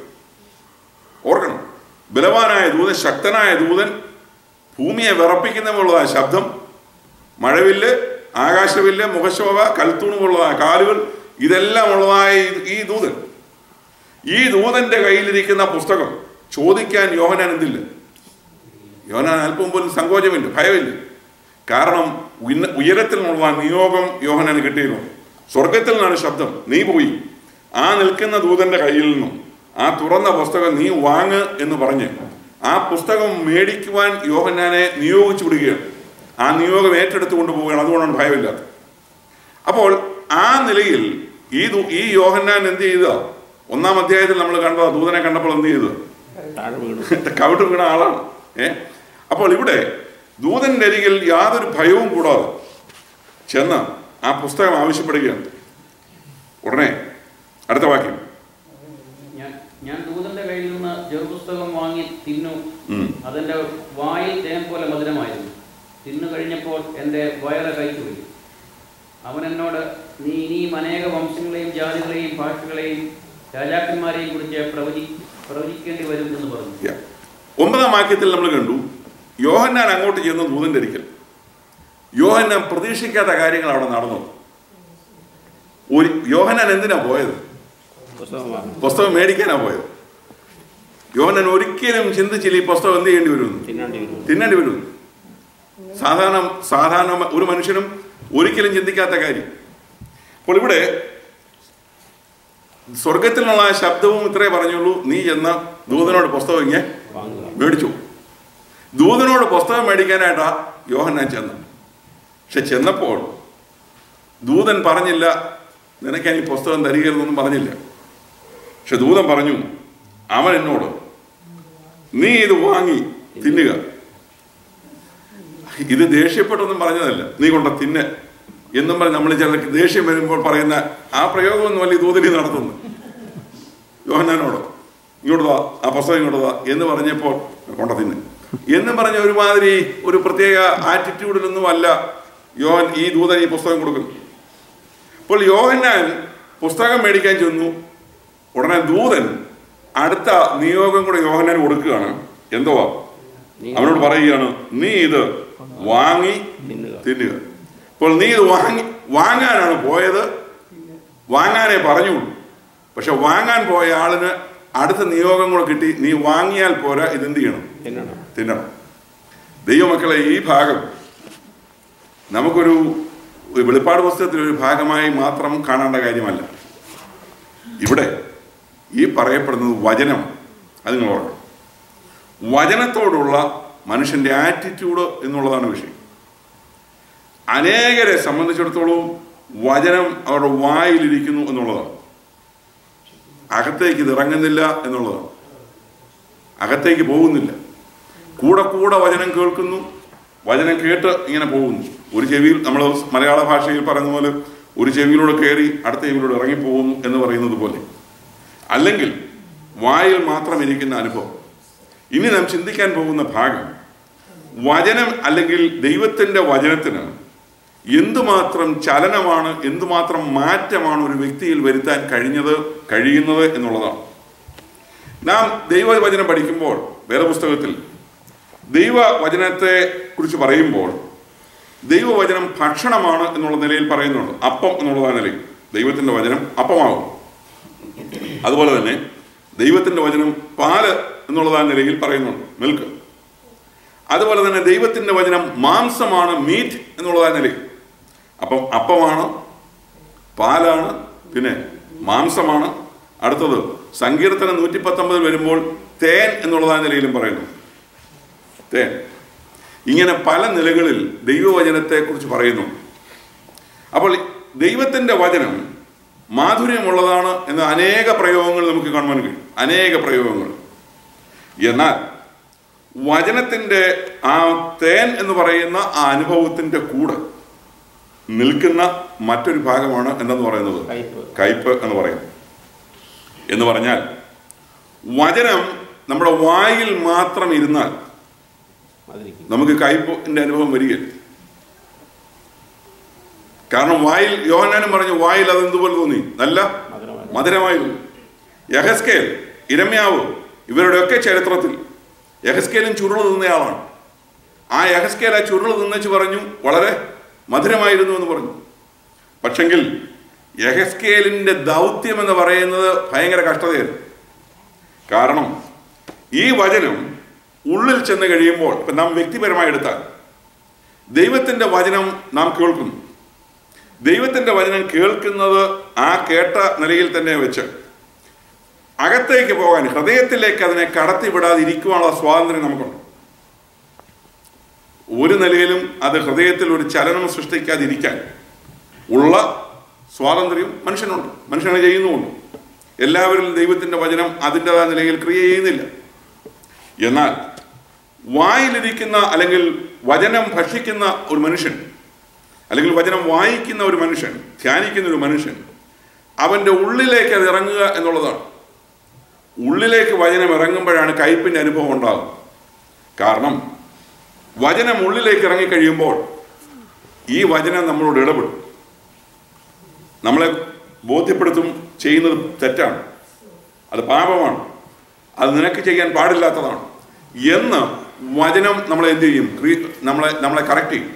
Speaker 1: ഓർക്കണം ബലവാനായ ദൂതൻ ശക്തനായ ദൂതൻ ഭൂമിയെ വിറപ്പിക്കുന്നതുള്ളതായ ശബ്ദം മഴവില്ല് ആകാശവില്ല് മുഖശോഭ കൽത്തൂണുമുള്ളതായ കാലുകൾ ഇതെല്ലാം ഉള്ളതായ ഈ- ഈ ദൂതൻ ഈ ദൂതന്റെ കയ്യിലിരിക്കുന്ന പുസ്തകം ചോദിക്കാൻ യോഹനാൻ എന്തില്ല യോഹനാൻ അല്പം പോലും സങ്കോചമില്ല ഭയമില്ല കാരണം ഉന്ന- ഉയരത്തിൽ നിന്നുള്ള നിയോഗം യോഹനാന് കിട്ടിയിരുന്നു സ്വർഗത്തിൽ നിന്നാണ് ശബ്ദം നീ പോയി ആ നിൽക്കുന്ന ദൂതന്റെ കയ്യിൽ നിന്നും ആ തുറന്ന പുസ്തകം നീ വാങ്ങ് എന്ന് പറഞ്ഞ് ആ പുസ്തകം മേടിക്കുവാൻ യോഹന്നാനെ നിയോഗിച്ചു വിടുകയാണ് ആ നിയോഗം ഏറ്റെടുത്ത് കൊണ്ടുപോവുകയാണ് അതുകൊണ്ടാണ് ഭയമില്ലാത്തത് അപ്പോൾ ആ നിലയിൽ ഈ ദൂ- ഈ യോഹന്നാൻ എന്ത് ചെയ്ത ഒന്നാം അധ്യായത്തിൽ നമ്മൾ കണ്ടത് ദൂതനെ കണ്ടപ്പോൾ എന്ത് ചെയ്തു
Speaker 3: താഴെ വീണു
Speaker 1: കവിട്ട് വീണ ആളാണ് ഏ അപ്പോൾ ഇവിടെ ദൂതന്റെ അരികിൽ യാതൊരു ഭയവും കൂടാതെ ചെന്ന് ആ പുസ്തകം ആവശ്യപ്പെടുകയാണ് ഉടനെ അടുത്ത വാക്യം
Speaker 4: ഞാൻ ഞാൻ ദൂതന്റെ കയ്യിൽ നിന്ന് ചെറുപുസ്തകം വാങ്ങി തിന്നു
Speaker 1: ഉം.
Speaker 4: അതെന്റെ വായിൽ തേൻ പോലെ മധുരമായിരുന്നു തിന്നു കഴിഞ്ഞപ്പോൾ എൻ്റെ വയറ് കഴിച്ചുപോയി അവൻ എന്നോട് നീ ഇനിയും അനേക വംശങ്ങളെയും ജാതികളെയും ഭാഷകളെയും രാജാക്കന്മാരെയും കുറിച്ച് പ്രവചി പ്രവചിക്കേണ്ടി വരും എന്ന് പറഞ്ഞു
Speaker 1: Yeah. ഒമ്പതാം വാക്യത്തിൽ നമ്മൾ കണ്ടു യോഹന്നാൻ അങ്ങോട്ട് ചെന്ന് ദൂതന്റെ അരിക്കൽ യോഹന്നാൻ പ്രതീക്ഷിക്കാത്ത കാര്യങ്ങൾ അവിടെ നടന്നു ഒരു യോഹന്നാൻ എന്തിനാ പോയത്
Speaker 3: പുസ്തകം വാങ്ങും
Speaker 1: പുസ്തകം മേടിക്കാനാ പോയത് യോഹന്നാൻ ഒരിക്കലും ചിന്തിച്ചില്ല ഈ പുസ്തകം എന്ത് ചെയ്യേണ്ടി വരുമെന്ന്
Speaker 3: തിന്നാണ്ടി വരും
Speaker 1: തിന്നേണ്ടി വരും സാധാരണ സാധാരണ മ- ഒരു മനുഷ്യനും ഒരിക്കലും ചിന്തിക്കാത്ത കാര്യം അപ്പോൾ ഇവിടെ സ്വർഗത്തിൽ നിന്നുള്ള ആ ശബ്ദവും ഇത്രേ പറഞ്ഞുള്ളൂ നീ ചെന്ന ദൂതനോട് പുസ്തകം ഇങ്ങനെ
Speaker 3: വാങ്ങുക
Speaker 1: മേടിച്ചു ദൂതനോട് പുസ്തകം മേടിക്കാനായിട്ടാ യോഹന്നാൻ ചെന്നത് പക്ഷെ ചെന്നപ്പോൾ ദൂതൻ പറഞ്ഞില്ല നിനക്ക് ഈ പുസ്തകം തരികരുതെന്നൊന്നും പറഞ്ഞില്ല പക്ഷെ ദൂതൻ പറഞ്ഞു അവൻ എന്നോട് നീ ഇത് വാങ്ങി തിന്നുക ഇത് ദേഷ്യപ്പെട്ടൊന്നും പറഞ്ഞതല്ല നീ കൊണ്ട തിന്ന് എന്നും പറഞ്ഞ് നമ്മൾ ചിലർക്ക് ദേഷ്യം വരുമ്പോൾ പറയുന്ന ആ പ്രയോഗമൊന്നും അല്ല ഈ ദൂതനി നടത്തുന്നു യോഹന്നാനോട് ഇങ്ങോട്ട് വാ ആ പുസ്തകം ഇങ്ങോട്ട് വാ എന്ന് പറഞ്ഞപ്പോൾ കൊണ്ട തിന്ന് എന്നും പറഞ്ഞ ഒരുമാതിരി ഒരു പ്രത്യേക ആറ്റിറ്റ്യൂഡിലൊന്നും അല്ല യോഹൻ ഈ ദൂതൻ ഈ പുസ്തകം കൊടുക്കുന്നു അപ്പോൾ യോഹന്നാൻ പുസ്തകം മേടിക്കാൻ ചെന്നു ഉടനെ ദൂതൻ അടുത്ത നിയോഗം കൂടെ യോഹന്നാൻ കൊടുക്കുകയാണ് എന്തുവാ
Speaker 3: നീ
Speaker 1: അവനോട് പറയുകയാണ് നീ ഇത് വാങ്ങി
Speaker 3: തിന്നുക
Speaker 1: തിന്നുക അപ്പോൾ നീ ഇത് വാങ്ങി വാങ്ങാനാണ് പോയത് വാങ്ങാനേ പറഞ്ഞുള്ളൂ പക്ഷെ വാങ്ങാൻ പോയ ആളിന് അടുത്ത നിയോഗം കൂടെ കിട്ടി നീ വാങ്ങിയാൽ പോരാ ഇതെന്ത് ചെയ്യണം
Speaker 3: തിന്നണം
Speaker 1: തിന്നണം ദൈവമക്കളെ ഈ ഭാഗം നമുക്കൊരു ഒരു വെളിപ്പാട് പുസ്തകത്തിൽ ഒരു ഭാഗമായി മാത്രം കാണേണ്ട കാര്യമല്ല ഇവിടെ ഈ പറയപ്പെടുന്നത് വചനം അത് നിങ്ങൾ ഓർക്കണം വചനത്തോടുള്ള മനുഷ്യന്റെ ആറ്റിറ്റ്യൂഡ് എന്നുള്ളതാണ് വിഷയം അനേകരെ സംബന്ധിച്ചിടത്തോളം വചനം അവരുടെ വായിലിരിക്കുന്നു എന്നുള്ളതാണ് അകത്തേക്ക് ഇത് ഇറങ്ങുന്നില്ല എന്നുള്ളതാണ് അകത്തേക്ക് പോകുന്നില്ല കൂടെ കൂടെ വചനം കേൾക്കുന്നു വചനം കേട്ട് ഇങ്ങനെ പോകുന്നു ഒരു ചെവിയിൽ നമ്മൾ മലയാള ഭാഷയിൽ പറയുന്ന പോലെ ഒരു ചെവിയിലൂടെ കയറി അടുത്ത ചെവിയിലൂടെ ഇറങ്ങിപ്പോകുന്നു എന്ന് പറയുന്നത് പോലെ അല്ലെങ്കിൽ വായിൽ മാത്രം ഇരിക്കുന്ന അനുഭവം ഇനി നാം ചിന്തിക്കാൻ പോകുന്ന ഭാഗം വചനം അല്ലെങ്കിൽ ദൈവത്തിൻ്റെ വചനത്തിന് എന്തുമാത്രം ചലനമാണ് എന്തുമാത്രം മാറ്റമാണ് ഒരു വ്യക്തിയിൽ വരുത്താൻ കഴിഞ്ഞത് കഴിയുന്നത് എന്നുള്ളതാണ് നാം ദൈവവചനം പഠിക്കുമ്പോൾ വേദപുസ്തകത്തിൽ ദൈവവചനത്തെ കുറിച്ച് പറയുമ്പോൾ ദൈവവചനം ഭക്ഷണമാണ് എന്നുള്ള നിലയിൽ പറയുന്നുണ്ട് അപ്പം എന്നുള്ളതാ നിലയിൽ ദൈവത്തിൻ്റെ വചനം അപ്പമാകും അതുപോലെ തന്നെ ദൈവത്തിൻ്റെ വചനം പാല് എന്നുള്ളതായ നിലയിൽ പറയുന്നുണ്ട് മിൽക്ക് അതുപോലെ തന്നെ ദൈവത്തിൻ്റെ വചനം മാംസമാണ് മീറ്റ് എന്നുള്ളതായ നിലയിൽ അപ്പം അപ്പമാണ് പാലാണ് പിന്നെ മാംസമാണ് അടുത്തത് സങ്കീർത്തനം നൂറ്റി പത്തൊമ്പതിൽ വരുമ്പോൾ തേൻ എന്നുള്ളതായ നിലയിലും പറയുന്നു തേൻ ഇങ്ങനെ പല നിലകളിൽ ദൈവവചനത്തെക്കുറിച്ച് പറയുന്നു അപ്പോൾ ദൈവത്തിൻ്റെ വചനം മാധുര്യമുള്ളതാണ് എന്ന അനേക പ്രയോഗങ്ങൾ നമുക്ക് കാണുവാൻ കഴിയും അനേക പ്രയോഗങ്ങൾ എന്നാൽ വചനത്തിൻ്റെ ആ തേൻ എന്ന് പറയുന്ന ആ അനുഭവത്തിൻ്റെ കൂടെ നിൽക്കുന്ന മറ്റൊരു ഭാഗമാണ് എന്തെന്ന് പറയുന്നത്
Speaker 3: കയ്പ്
Speaker 1: കയ്പ് എന്ന് പറയുന്നത് എന്ന് പറഞ്ഞാൽ വചനം നമ്മുടെ വായിൽ മാത്രം ഇരുന്നാൽ
Speaker 3: അതിരിക്കും
Speaker 1: നമുക്ക് കയ്പിന്റെ അനുഭവം വരികയില്ല കാരണം വായിൽ യോഹനാനും പറഞ്ഞു വായിൽ അത് എന്തുപോലെ തോന്നി നല്ല
Speaker 3: മധുരമായി
Speaker 1: മധുരമായി തോന്നി യഹസ്കേൽ ഇരമ്യാവ് ഇവരുടെയൊക്കെ ചരിത്രത്തിൽ യഹസ്കേലും ചുരുള് തിന്നയാളാണ് ആ യഹസ്കേൽ ആ ചുരുള് തിന്നച്ച് പറഞ്ഞു വളരെ മധുരമായിരുന്നു എന്ന് പറഞ്ഞു പക്ഷെങ്കിൽ യഹസ്കേലിന്റെ ദൗത്യം എന്ന് പറയുന്നത് ഭയങ്കര കഷ്ടതയായിരുന്നു കാരണം ഈ വചനം ഉള്ളിൽ ചെന്ന് കഴിയുമ്പോൾ ഇപ്പം നാം വ്യക്തിപരമായി എടുത്താൽ ദൈവത്തിൻ്റെ വചനം നാം കേൾക്കുന്നു ദൈവത്തിൻ്റെ വചനം കേൾക്കുന്നത് ആ കേട്ട നിലയിൽ തന്നെ വെച്ച് അകത്തേക്ക് പോകാൻ ഹൃദയത്തിലേക്ക് അതിനെ കടത്തിവിടാതിരിക്കുവാനുള്ള സ്വാതന്ത്ര്യം നമുക്കുണ്ട് ഒരു നിലയിലും അത് ഹൃദയത്തിൽ ഒരു ചലനം സൃഷ്ടിക്കാതിരിക്കാൻ ഉള്ള സ്വാതന്ത്ര്യം മനുഷ്യനുണ്ട് മനുഷ്യനെ ചെയ്യുന്നുമുണ്ട് എല്ലാവരിലും ദൈവത്തിൻ്റെ വചനം അതിൻ്റെതായ നിലയിൽ ക്രിയ ചെയ്യുന്നില്ല എന്നാൽ വായിലിരിക്കുന്ന അല്ലെങ്കിൽ വചനം ഭക്ഷിക്കുന്ന ഒരു മനുഷ്യൻ അല്ലെങ്കിൽ വചനം വായിക്കുന്ന ഒരു മനുഷ്യൻ ധ്യാനിക്കുന്ന ഒരു മനുഷ്യൻ അവൻ്റെ ഉള്ളിലേക്ക് അത് ഇറങ്ങുക എന്നുള്ളതാണ് ഉള്ളിലേക്ക് വചനം ഇറങ്ങുമ്പോഴാണ് കയ്പിൻ്റെ അനുഭവം ഉണ്ടാകും കാരണം വചനം ഉള്ളിലേക്ക് ഇറങ്ങിക്കഴിയുമ്പോൾ ഈ വചനം നമ്മളോട് ഇടപെടും നമ്മളെ ബോധ്യപ്പെടുത്തും ചെയ്യുന്നത് തെറ്റാണ് അത് പാപമാണ് അത് നിനക്ക് ചെയ്യാൻ പാടില്ലാത്തതാണ് എന്ന് വചനം നമ്മളെ എന്ത് ചെയ്യും ക്രീ- നമ്മളെ നമ്മളെ കറക്റ്റ് ചെയ്യും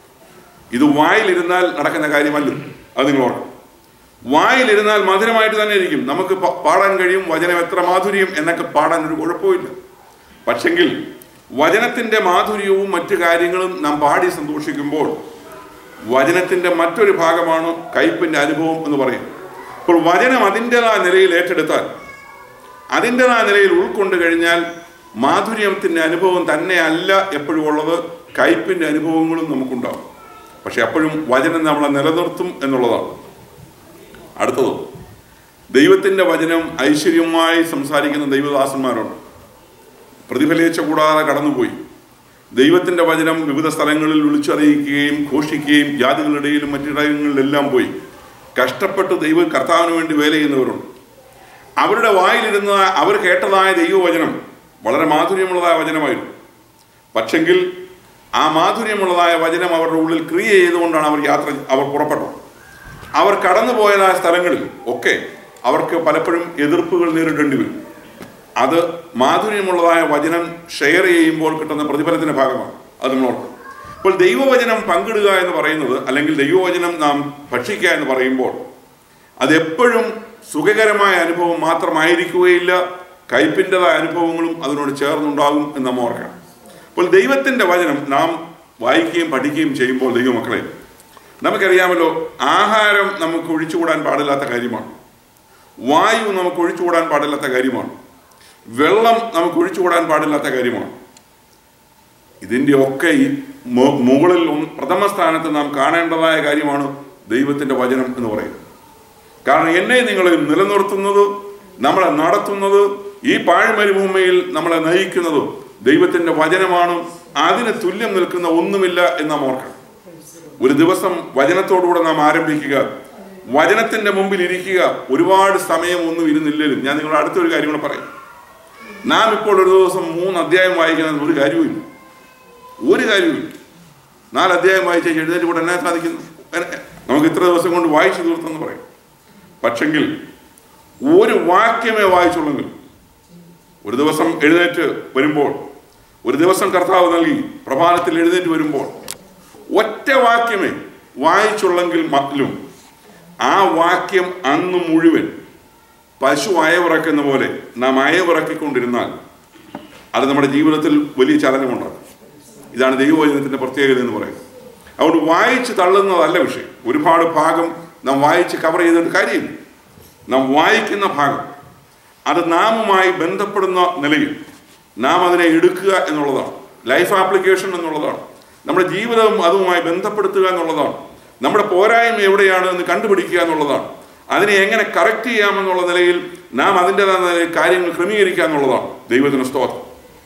Speaker 1: ഇത് വായിലിരുന്നാൽ നടക്കുന്ന കാര്യമല്ല അത് നിങ്ങൾ ഓർക്കണം വായിലിരുന്നാൽ മധുരമായിട്ട് തന്നെ ഇരിക്കും നമുക്ക് പ- പാടാൻ കഴിയും വചനം എത്ര മാധുര്യം എന്നൊക്കെ പാടാൻ ഒരു കുഴപ്പമില്ല പക്ഷെങ്കിൽ വചനത്തിൻ്റെ മാധുര്യവും മറ്റു കാര്യങ്ങളും നാം പാടി സന്തോഷിക്കുമ്പോൾ വചനത്തിൻ്റെ മറ്റൊരു ഭാഗമാണ് കയ്പിൻ്റെ അനുഭവം എന്ന് പറയും അപ്പോൾ വചനം അതിൻ്റെതായ നിലയിൽ ഏറ്റെടുത്താൽ അതിൻ്റെതായ നിലയിൽ ഉൾക്കൊണ്ട് കഴിഞ്ഞാൽ മാധുര്യത്തിൻ്റെ അനുഭവം തന്നെയല്ല എപ്പോഴും ഉള്ളത് കയ്പിൻ്റെ അനുഭവങ്ങളും നമുക്കുണ്ടാവും പക്ഷെ അപ്പോഴും വചനം നമ്മളെ നിലനിർത്തും എന്നുള്ളതാണ് അടുത്തത് ദൈവത്തിൻ്റെ വചനം ഐശ്വര്യമായി സംസാരിക്കുന്ന ദൈവദാസന്മാരുണ്ട് പ്രതിഫലേച്ഛ കൂടാതെ കടന്നുപോയി ദൈവത്തിൻ്റെ വചനം വിവിധ സ്ഥലങ്ങളിൽ വിളിച്ചറിയിക്കുകയും ഘോഷിക്കുകയും ജാതികളുടെയിലും മറ്റിടങ്ങളിലെല്ലാം പോയി കഷ്ടപ്പെട്ട് ദൈവ കർത്താവിന് വേണ്ടി വേല ചെയ്യുന്നവരുണ്ട് അവരുടെ വായിലിരുന്ന അവർ കേട്ടതായ ദൈവവചനം വളരെ മാധുര്യമുള്ളതായ വചനമായിരുന്നു പക്ഷെങ്കിൽ ആ മാധുര്യമുള്ളതായ വചനം അവരുടെ ഉള്ളിൽ ക്രിയ ചെയ്തുകൊണ്ടാണ് അവർ യാത്ര അവർ പുറപ്പെട്ടത് അവർ കടന്നുപോയതായ സ്ഥലങ്ങളിൽ ഒക്കെ അവർക്ക് പലപ്പോഴും എതിർപ്പുകൾ നേരിടേണ്ടി വരും അത് മാധുര്യമുള്ളതായ വചനം ഷെയർ ചെയ്യുമ്പോൾ കിട്ടുന്ന പ്രതിഫലത്തിന്റെ ഭാഗമാണ് അത് നമ്മൾ ഓർക്കണം അപ്പോൾ ദൈവവചനം പങ്കിടുക എന്ന് പറയുന്നത് അല്ലെങ്കിൽ ദൈവവചനം നാം ഭക്ഷിക്കുക എന്ന് പറയുമ്പോൾ അതെപ്പോഴും സുഖകരമായ അനുഭവം മാത്രമായിരിക്കുകയില്ല കയ്പിൻ്റെതായ അനുഭവങ്ങളും അതിനോട് ചേർന്നുണ്ടാകും എന്ന് നാം ഓർക്കണം അപ്പോൾ ദൈവത്തിൻ്റെ വചനം നാം വായിക്കുകയും പഠിക്കുകയും ചെയ്യുമ്പോൾ ദൈവമക്കളെ നമുക്കറിയാമല്ലോ ആഹാരം നമുക്ക് ഒഴിച്ചുകൂടാൻ പാടില്ലാത്ത കാര്യമാണ് വായു നമുക്ക് ഒഴിച്ചുകൂടാൻ പാടില്ലാത്ത കാര്യമാണ് വെള്ളം നമുക്ക് ഒഴിച്ചുകൂടാൻ പാടില്ലാത്ത കാര്യമാണ് ഇതിൻ്റെ ഒക്കെ ഈ മു- മുകളിൽ ഒന്ന് പ്രഥമ സ്ഥാനത്ത് നാം കാണേണ്ടതായ കാര്യമാണ് ദൈവത്തിൻ്റെ വചനം എന്ന് പറയുന്നത് കാരണം എന്നെ നിങ്ങളെ നിലനിർത്തുന്നത് നമ്മളെ നടത്തുന്നത് ഈ പാഴ്മരുഭൂമിയിൽ നമ്മളെ നയിക്കുന്നത് ദൈവത്തിൻ്റെ വചനമാണ് അതിന് തുല്യം നിൽക്കുന്ന ഒന്നുമില്ല എന്ന് നാം ഓർക്കണം ഒരു ദിവസം വചനത്തോടുകൂടെ നാം ആരംഭിക്കുക വചനത്തിന്റെ മുമ്പിൽ ഇരിക്കുക ഒരുപാട് സമയം ഒന്നും ഇരുന്നില്ലേലും ഞാൻ നിങ്ങളുടെ അടുത്തൊരു കാര്യം കൂടെ പറയും നാം ഇപ്പോൾ ഒരു ദിവസം മൂന്ന് അധ്യായം വായിക്കുന്നത് ഒരു കാര്യവുമില്ല ഒരു കാര്യവുമില്ല നാല് അധ്യായം വായിച്ച എഴുന്നേറ്റ് കൂടെ എന്നാ സാധിക്കുന്നു എന്നെ- നമുക്ക് ഇത്ര ദിവസം കൊണ്ട് വായിച്ചു തീർത്തെന്ന് പറയും പക്ഷെങ്കിൽ ഒരു വാക്യമേ വായിച്ചുള്ളെങ്കിൽ ഒരു ദിവസം എഴുന്നേറ്റ് വരുമ്പോൾ ഒരു ദിവസം കർത്താവ് നൽകി പ്രഭാതത്തിൽ എഴുന്നേറ്റ് വരുമ്പോൾ ഒറ്റ വാക്യമേ വായിച്ചുള്ളെങ്കിൽ മക്കളും ആ വാക്യം അന്ന് മുഴുവൻ പശു അയവിറക്കുന്ന പോലെ നാം അയവിറക്കിക്കൊണ്ടിരുന്നാൽ അത് നമ്മുടെ ജീവിതത്തിൽ വലിയ ചലനമുണ്ടാകും ഇതാണ് ദൈവവചനത്തിന്റെ പ്രത്യേകത എന്ന് പറയുന്നത് അതുകൊണ്ട് വായിച്ച് തള്ളുന്നതല്ല വിഷയം ഒരുപാട് ഭാഗം നാം വായിച്ച് കവർ ചെയ്തിട്ട് കാര്യമില്ല നാം വായിക്കുന്ന ഭാഗം അത് നാമുമായി ബന്ധപ്പെടുന്ന നിലയിൽ നാം അതിനെ എടുക്കുക എന്നുള്ളതാണ് ലൈഫ് ആപ്ലിക്കേഷൻ എന്നുള്ളതാണ് നമ്മുടെ ജീവിതം അതുമായി ബന്ധപ്പെടുത്തുക എന്നുള്ളതാണ് നമ്മുടെ പോരായ്മ എവിടെയാണ് എന്ന് കണ്ടുപിടിക്കുക എന്നുള്ളതാണ് അതിനെ എങ്ങനെ കറക്റ്റ് ചെയ്യാമെന്നുള്ള നിലയിൽ നാം അതിൻ്റെതായ നിലയിൽ കാര്യങ്ങൾ ക്രമീകരിക്കുക എന്നുള്ളതാണ് ദൈവത്തിന് സ്തോത്രം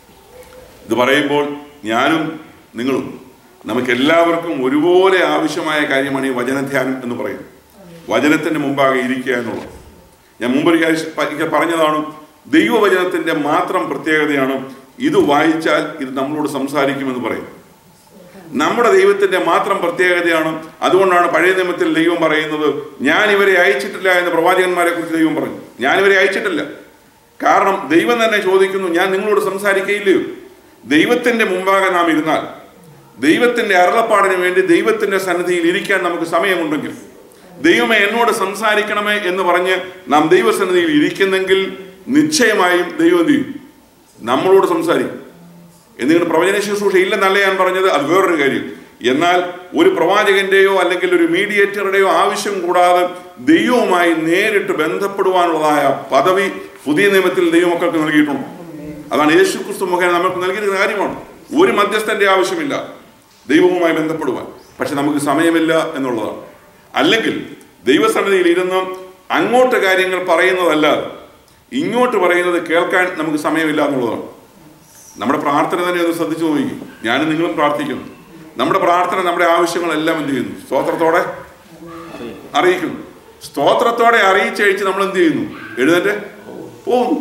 Speaker 1: ഇത് പറയുമ്പോൾ ഞാനും നിങ്ങളും നമുക്ക് എല്ലാവർക്കും ഒരുപോലെ ആവശ്യമായ കാര്യമാണ് ഈ വചനധ്യാനം എന്ന് പറയുന്നത് വചനത്തിന്റെ മുമ്പാകെ ഇരിക്കുക എന്നുള്ളത് ഞാൻ മുമ്പ് ഒരു കാര്യം ഒരിക്കൽ പറഞ്ഞതാണ് ദൈവവചനത്തിന്റെ മാത്രം പ്രത്യേകതയാണ് ഇത് വായിച്ചാൽ ഇത് നമ്മളോട് സംസാരിക്കുമെന്ന് പറയും നമ്മുടെ ദൈവത്തിന്റെ മാത്രം പ്രത്യേകതയാണ് അതുകൊണ്ടാണ് പഴയ നിയമത്തിൽ ദൈവം പറയുന്നത് ഞാൻ ഇവരെ അയച്ചിട്ടില്ല എന്ന് പ്രവാചകന്മാരെ കുറിച്ച് ദൈവം പറഞ്ഞു ഞാൻ ഇവരെ അയച്ചിട്ടില്ല കാരണം ദൈവം തന്നെ ചോദിക്കുന്നു ഞാൻ നിങ്ങളോട് സംസാരിക്കയില്ലയോ ദൈവത്തിന്റെ മുമ്പാകെ നാം ഇരുന്നാൽ ദൈവത്തിന്റെ അരുളപ്പാടിന് വേണ്ടി ദൈവത്തിന്റെ സന്നിധിയിൽ ഇരിക്കാൻ നമുക്ക് സമയമുണ്ടെങ്കിൽ ദൈവമേ എന്നോട് സംസാരിക്കണമേ എന്ന് പറഞ്ഞ് നാം ദൈവസന്നിധിയിൽ ഇരിക്കുന്നെങ്കിൽ നിശ്ചയമായും ദൈവം എന്ത് ചെയ്യും നമ്മളോട് സംസാരിക്കും എന്നിങ്ങനെ പ്രവചന ശുശ്രൂഷ ഇല്ലെന്നല്ല ഞാൻ പറഞ്ഞത് അത് വേറൊരു കാര്യം എന്നാൽ ഒരു പ്രവാചകന്റെയോ അല്ലെങ്കിൽ ഒരു മീഡിയേറ്ററുടെയോ ആവശ്യം കൂടാതെ ദൈവവുമായി നേരിട്ട് ബന്ധപ്പെടുവാനുള്ളതായ പദവി പുതിയ നിയമത്തിൽ ദൈവമക്കൾക്ക് നൽകിയിട്ടുണ്ട് അതാണ് യേശു ക്രിസ്തു മുഖേന നമുക്ക് നൽകിയിരിക്കുന്ന കാര്യമാണ് ഒരു മധ്യസ്ഥന്റെ ആവശ്യമില്ല ദൈവവുമായി ബന്ധപ്പെടുവാൻ പക്ഷെ നമുക്ക് സമയമില്ല എന്നുള്ളതാണ് അല്ലെങ്കിൽ ദൈവസന്നിധിയിൽ ഇരുന്ന് അങ്ങോട്ട് കാര്യങ്ങൾ പറയുന്നതല്ലാതെ ഇങ്ങോട്ട് പറയുന്നത് കേൾക്കാൻ നമുക്ക് സമയമില്ല എന്നുള്ളതാണ് നമ്മുടെ പ്രാർത്ഥന തന്നെ ഒന്ന് ശ്രദ്ധിച്ചു നോക്കി ഞാനും നിങ്ങളും പ്രാർത്ഥിക്കുന്നു നമ്മുടെ പ്രാർത്ഥന നമ്മുടെ ആവശ്യങ്ങളെല്ലാം എന്ത് ചെയ്യുന്നു സ്തോത്രത്തോടെ അറിയിക്കുന്നു സ്തോത്രത്തോടെ അറിയിച്ചഴിച്ച് നമ്മൾ എന്ത് ചെയ്യുന്നു എഴുന്നേറ്റ് പോകുന്നു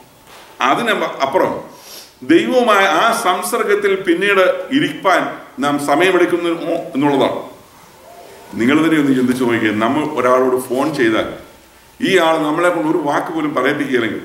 Speaker 1: അതിന് അപ്പുറം ദൈവവുമായ ആ സംസർഗത്തിൽ പിന്നീട് ഇരിപ്പാൻ നാം സമയമെടുക്കുന്നു എന്നുള്ളതാണ് നിങ്ങൾ തന്നെ ഒന്ന് ചിന്തിച്ചു നോക്കിയാൽ നമ്മൾ ഒരാളോട് ഫോൺ ചെയ്താൽ ഈ ആൾ നമ്മളെ കൊണ്ട് ഒരു വാക്ക് പോലും പറയിപ്പിക്കുകയില്ലെങ്കിൽ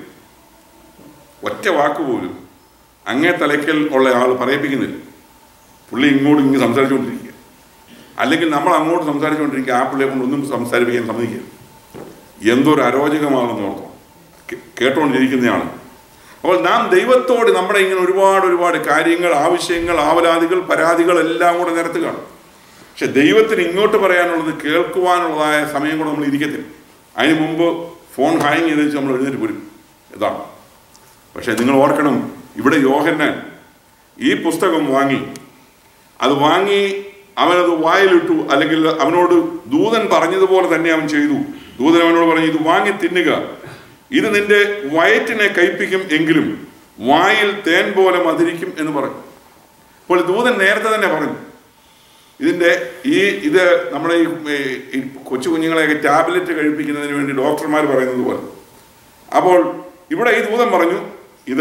Speaker 1: ഒറ്റ വാക്ക് പോലും അങ്ങേ തലയ്ക്കൽ ഉള്ള ആൾ പറയിപ്പിക്കുന്നില്ല പുള്ളി ഇങ്ങോട്ട് ഇങ്ങനെ സംസാരിച്ചുകൊണ്ടിരിക്കുക അല്ലെങ്കിൽ നമ്മൾ അങ്ങോട്ട് സംസാരിച്ചുകൊണ്ടിരിക്കുക ആ പുള്ളിയെ കൊണ്ട് ഒന്നും സംസാരിപ്പിക്കാൻ സമ്മതിക്കുക എന്തൊരു അരോചകമാണെന്ന് ഓർത്തു കേ- കേട്ടുകൊണ്ടിരിക്കുന്നതാണ് അപ്പോൾ നാം ദൈവത്തോട് നമ്മുടെ ഇങ്ങനെ ഒരുപാട് ഒരുപാട് കാര്യങ്ങൾ ആവശ്യങ്ങൾ ആവലാതികൾ പരാതികൾ എല്ലാം കൂടെ നിരത്തുകയാണ് പക്ഷെ ദൈവത്തിന് ഇങ്ങോട്ട് പറയാനുള്ളത് കേൾക്കുവാനുള്ളതായ സമയം കൂടെ നമ്മൾ ഇരിക്കത്തില്ല അതിന് മുമ്പ് ഫോൺ ഹാങ് ചെയ്ത് വെച്ച് നമ്മൾ എഴുന്നേറ്റ് പോരും ഇതാണ് പക്ഷെ നിങ്ങൾ ഓർക്കണം ഇവിടെ യോഹന്നാൻ ഈ പുസ്തകം വാങ്ങി അത് വാങ്ങി അവനത് വായിലിട്ടു അല്ലെങ്കിൽ അവനോട് ദൂതൻ പറഞ്ഞതുപോലെ തന്നെ അവൻ ചെയ്തു ദൂതൻ അവനോട് പറഞ്ഞു ഇത് വാങ്ങി തിന്നുക ഇത് നിന്റെ വയറ്റിനെ കയ്പിക്കും എങ്കിലും വായിൽ തേൻ പോലെ മധുരിക്കും എന്ന് പറഞ്ഞു അപ്പോൾ ദൂതൻ നേരത്തെ തന്നെ പറഞ്ഞു ഇതിൻ്റെ ഈ ഇത് നമ്മുടെ ഈ ഈ- ഈ കൊച്ചു കുഞ്ഞുങ്ങളെയൊക്കെ ടാബ്ലറ്റ് കഴിപ്പിക്കുന്നതിന് വേണ്ടി ഡോക്ടർമാർ പറയുന്നത് പോലെ അപ്പോൾ ഇവിടെ ഈ ദൂതൻ പറഞ്ഞു ഇത്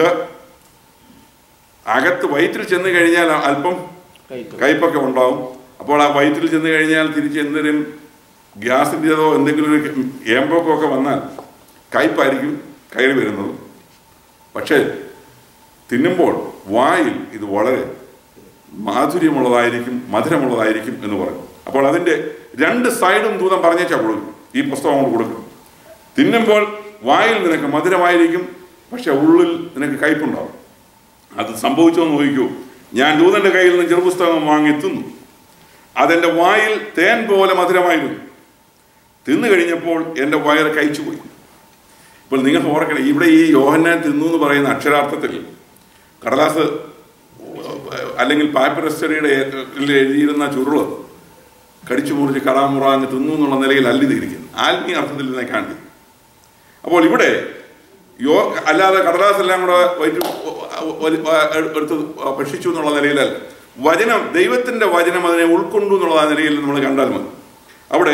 Speaker 1: അകത്ത് വയറ്റിൽ ചെന്ന് കഴിഞ്ഞാൽ അല്പം
Speaker 3: കയ്പ്
Speaker 1: കയ്പൊക്കെ ഉണ്ടാവും അപ്പോൾ ആ വയറ്റിൽ ചെന്ന് കഴിഞ്ഞാൽ തിരിച്ച് എന്തെങ്കിലും ഗ്യാസിൻ്റെതോ എന്തെങ്കിലും ഒരു ഏമ്പൊക്കെ ഒക്കെ വന്നാൽ കയ്പായിരിക്കും കയറി വരുന്നത് പക്ഷേ തിന്നുമ്പോൾ വായിൽ ഇത് വളരെ മാധുര്യമുള്ളതായിരിക്കും മധുരമുള്ളതായിരിക്കും എന്ന് പറയും അപ്പോൾ അതിൻ്റെ രണ്ട് സൈഡും ദൂതം പറഞ്ഞേച്ചാ കൊടുക്കും ഈ പുസ്തകം കൊണ്ട് കൊടുക്കും തിന്നുമ്പോൾ വായിൽ നിനക്ക് മധുരമായിരിക്കും പക്ഷെ ഉള്ളിൽ നിനക്ക് കയ്പുണ്ടാവും അത് സംഭവിച്ചോ എന്ന് നോക്കിക്കൂ ഞാൻ ദൂതന്റെ കയ്യിൽ നിന്ന് ചെറുപുസ്തകം വാങ്ങി തിന്നു അതെന്റെ വായിൽ തേൻ പോലെ മധുരമായിരുന്നു തിന്നു കഴിഞ്ഞപ്പോൾ എൻ്റെ വയറ് കഴിച്ചു പോയി ഇപ്പോൾ നിങ്ങൾ ഓർക്കണം ഇവിടെ ഈ യോഹന്നാൻ തിന്നു എന്ന് പറയുന്ന അക്ഷരാർത്ഥത്തിൽ കടലാസ് അല്ലെങ്കിൽ പാപ്പറസ്റ്ററിയുടെ എഴുതിയിരുന്ന ചുരുള് കടിച്ചു മുറിച്ച് കറാമുറ അങ്ങ് തിന്നു എന്നുള്ള നിലയിൽ അല്ലിതിരിക്കുന്നു ആത്മീയ അർത്ഥത്തിൽ ഇതിനെ കാണി അപ്പോൾ ഇവിടെ യോ അല്ലാതെ കടലാസ് എല്ലാം കൂടെ വയറ്റി വലി- എടുത്ത് ഭക്ഷിച്ചു എന്നുള്ള നിലയിലല്ല വചനം ദൈവത്തിന്റെ വചനം അതിനെ ഉൾക്കൊണ്ടു എന്നുള്ള ആ നിലയിൽ നമ്മൾ കണ്ടാൽ മതി അവിടെ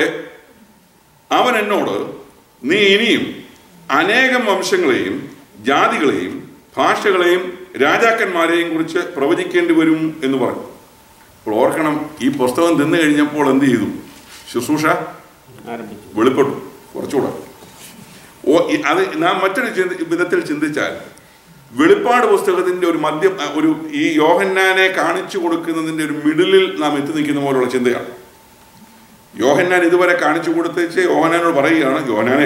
Speaker 1: അവൻ എന്നോട് നീ ഇനിയും അനേകം വംശങ്ങളെയും ജാതികളെയും ഭാഷകളെയും രാജാക്കന്മാരെയും കുറിച്ച് പ്രവചിക്കേണ്ടി വരും എന്ന് പറഞ്ഞു അപ്പോൾ ഓർക്കണം ഈ പുസ്തകം തിന്നു കഴിഞ്ഞപ്പോൾ എന്ത് ചെയ്തു ശുശ്രൂഷ
Speaker 3: ആരംഭിച്ചു
Speaker 1: വെളിപ്പെട്ടു കുറച്ചുകൂടെ ഓ ഈ- അത് നാം മറ്റൊരു ചിന്ത വിധത്തിൽ ചിന്തിച്ചാൽ വെളിപ്പാട് പുസ്തകത്തിന്റെ ഒരു മധ്യം അ, ഒരു ഈ യോഹന്നാനെ കാണിച്ചു കൊടുക്കുന്നതിന്റെ ഒരു മിഡിലിൽ നാം എത്തി നിൽക്കുന്ന പോലുള്ള ചിന്തയാണ് യോഹന്നാൻ ഇതുവരെ കാണിച്ചു കൊടുത്തേച്ച് യോഹനാനോട് പറയുകയാണ് യോഹനാനെ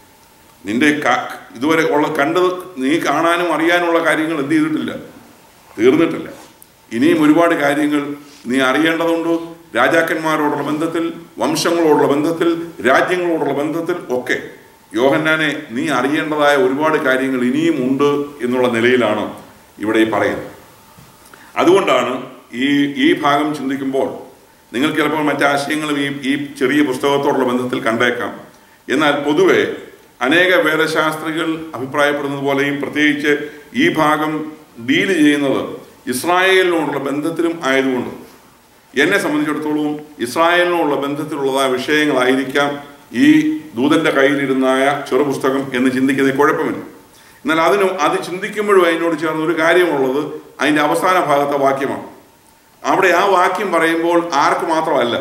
Speaker 1: നിന്റെ ക- ഇതുവരെ ഉള്ള കണ്ടത് നീ കാണാനും അറിയാനുമുള്ള കാര്യങ്ങൾ എന്ത് ചെയ്തിട്ടില്ല തീർന്നിട്ടില്ല ഇനിയും ഒരുപാട് കാര്യങ്ങൾ നീ അറിയേണ്ടതുണ്ട് രാജാക്കന്മാരോടുള്ള ബന്ധത്തിൽ വംശങ്ങളോടുള്ള ബന്ധത്തിൽ രാജ്യങ്ങളോടുള്ള ബന്ധത്തിൽ ഒക്കെ യോഹന്നാനെ നീ അറിയേണ്ടതായ ഒരുപാട് കാര്യങ്ങൾ ഇനിയും ഉണ്ട് എന്നുള്ള നിലയിലാണ് ഇവിടെ ഈ പറയുന്നത് അതുകൊണ്ടാണ് ഈ ഈ ഭാഗം ചിന്തിക്കുമ്പോൾ നിങ്ങൾക്ക് ചിലപ്പോൾ മറ്റാശയങ്ങളും ഈ ഈ ചെറിയ പുസ്തകത്തോടുള്ള ബന്ധത്തിൽ കണ്ടേക്കാം എന്നാൽ പൊതുവെ അനേക വേദശാസ്ത്രികൾ അഭിപ്രായപ്പെടുന്നത് പോലെയും പ്രത്യേകിച്ച് ഈ ഭാഗം ഡീൽ ചെയ്യുന്നത് ഇസ്രായേലിനോടുള്ള ബന്ധത്തിലും ആയതുകൊണ്ട് എന്നെ സംബന്ധിച്ചിടത്തോളം ഇസ്രായേലിനോടുള്ള ബന്ധത്തിലുള്ളതായ വിഷയങ്ങളായിരിക്കാം ഈ ദൂതന്റെ കയ്യിലിരുന്നായ ചെറുപുസ്തകം എന്ന് ചിന്തിക്കുന്നതിൽ കുഴപ്പമില്ല എന്നാൽ അതിനും അത് ചിന്തിക്കുമ്പോഴും അതിനോട് ചേർന്ന് ഒരു കാര്യമുള്ളത് അതിൻ്റെ അവസാന ഭാഗത്തെ വാക്യമാണ് അവിടെ ആ വാക്യം പറയുമ്പോൾ ആർക്ക് മാത്രമല്ല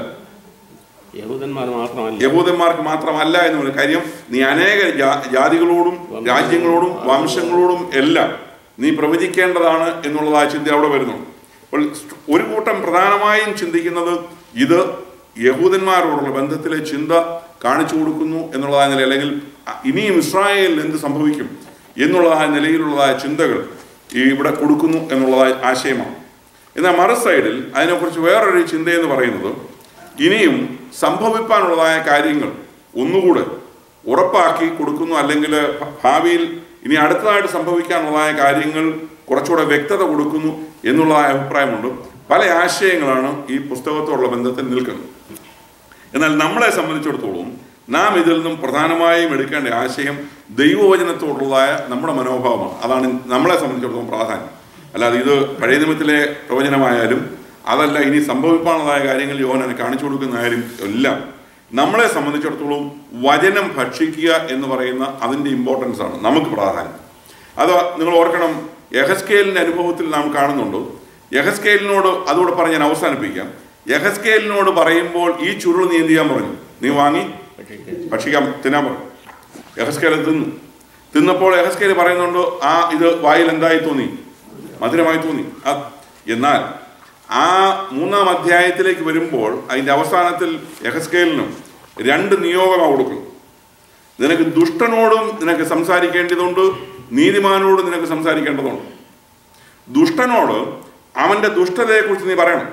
Speaker 3: യഹൂദന്മാർ മാത്രമല്ല
Speaker 1: യഹൂദന്മാർക്ക് മാത്രമല്ല എന്ന് പറയുന്ന കാര്യം നീ അനേക ജാ- ജാതികളോടും രാജ്യങ്ങളോടും വംശങ്ങളോടും എല്ലാം നീ പ്രവചിക്കേണ്ടതാണ് എന്നുള്ളതായ ചിന്ത അവിടെ വരുന്നു അപ്പോൾ ഒരു കൂട്ടം പ്രധാനമായും ചിന്തിക്കുന്നത് ഇത് യഹൂദന്മാരോടുള്ള ബന്ധത്തിലെ ചിന്ത കാണിച്ചു കൊടുക്കുന്നു എന്നുള്ളതായ നില അല്ലെങ്കിൽ ഇനിയും ഇസ്രായേലിൽ എന്ത് സംഭവിക്കും എന്നുള്ളതായ നിലയിലുള്ളതായ ചിന്തകൾ ഈ ഇവിടെ കൊടുക്കുന്നു എന്നുള്ളതായ ആശയമാണ് എന്നാൽ മറു സൈഡിൽ അതിനെക്കുറിച്ച് വേറൊരു ചിന്തയെന്ന് പറയുന്നത് ഇനിയും സംഭവിക്കാനുള്ളതായ കാര്യങ്ങൾ ഒന്നുകൂടെ ഉറപ്പാക്കി കൊടുക്കുന്നു അല്ലെങ്കിൽ ഭ- ഭാവിയിൽ ഇനി അടുത്തതായിട്ട് സംഭവിക്കാനുള്ളതായ കാര്യങ്ങൾ കുറച്ചുകൂടെ വ്യക്തത കൊടുക്കുന്നു എന്നുള്ളതായ അഭിപ്രായമുണ്ട് പല ആശയങ്ങളാണ് ഈ പുസ്തകത്തോടുള്ള ബന്ധത്തിൽ നിൽക്കുന്നത് എന്നാൽ നമ്മളെ സംബന്ധിച്ചിടത്തോളം നാം ഇതിൽ നിന്നും പ്രധാനമായും എടുക്കേണ്ട ആശയം ദൈവവചനത്തോടുള്ളതായ നമ്മുടെ മനോഭാവമാണ് അതാണ് നമ്മളെ സംബന്ധിച്ചിടത്തോളം പ്രാധാന്യം അല്ലാതെ ഇത് പഴയ നിയമത്തിലെ പ്രവചനമായാലും അതല്ല ഇനി സംഭവിക്കാനുള്ളതായ കാര്യങ്ങൾ യോഹനന് കാണിച്ചു കൊടുക്കുന്നതായാലും എല്ലാം നമ്മളെ സംബന്ധിച്ചിടത്തോളം വചനം ഭക്ഷിക്കുക എന്ന് പറയുന്ന അതിൻ്റെ ഇമ്പോർട്ടൻസ് ആണ് നമുക്ക് പ്രാധാന്യം അത് നിങ്ങൾ ഓർക്കണം യഹസ്കേലിൻ്റെ അനുഭവത്തിൽ നാം കാണുന്നുണ്ട് യഹസ്കേലിനോട് അതുകൂടെ പറഞ്ഞ് ഞാൻ അവസാനിപ്പിക്കാം യഹസ്കേലിനോട് പറയുമ്പോൾ ഈ ചുരുൾ നീ എന്ത് ചെയ്യാൻ പറഞ്ഞു നീ വാങ്ങി ഭക്ഷിക്കാൻ തിന്നാൻ പറഞ്ഞു യഹസ്കേൽ തിന്നു തിന്നപ്പോൾ യഹസ്കേൽ പറയുന്നുണ്ട് ആ ഇത് വായിൽ എന്തായി തോന്നി മധുരമായി തോന്നി ആ, എന്നാൽ ആ മൂന്നാം അധ്യായത്തിലേക്ക് വരുമ്പോൾ അതിൻ്റെ അവസാനത്തിൽ യഹസ്കേലിനും രണ്ട് നിയോഗമാണ് കൊടുക്കുന്നു നിനക്ക് ദുഷ്ടനോടും നിനക്ക് സംസാരിക്കേണ്ടതുണ്ട് നീതിമാനോടും നിനക്ക് സംസാരിക്കേണ്ടതുണ്ട് ദുഷ്ടനോട് അവന്റെ ദുഷ്ടതയെക്കുറിച്ച് നീ പറയണം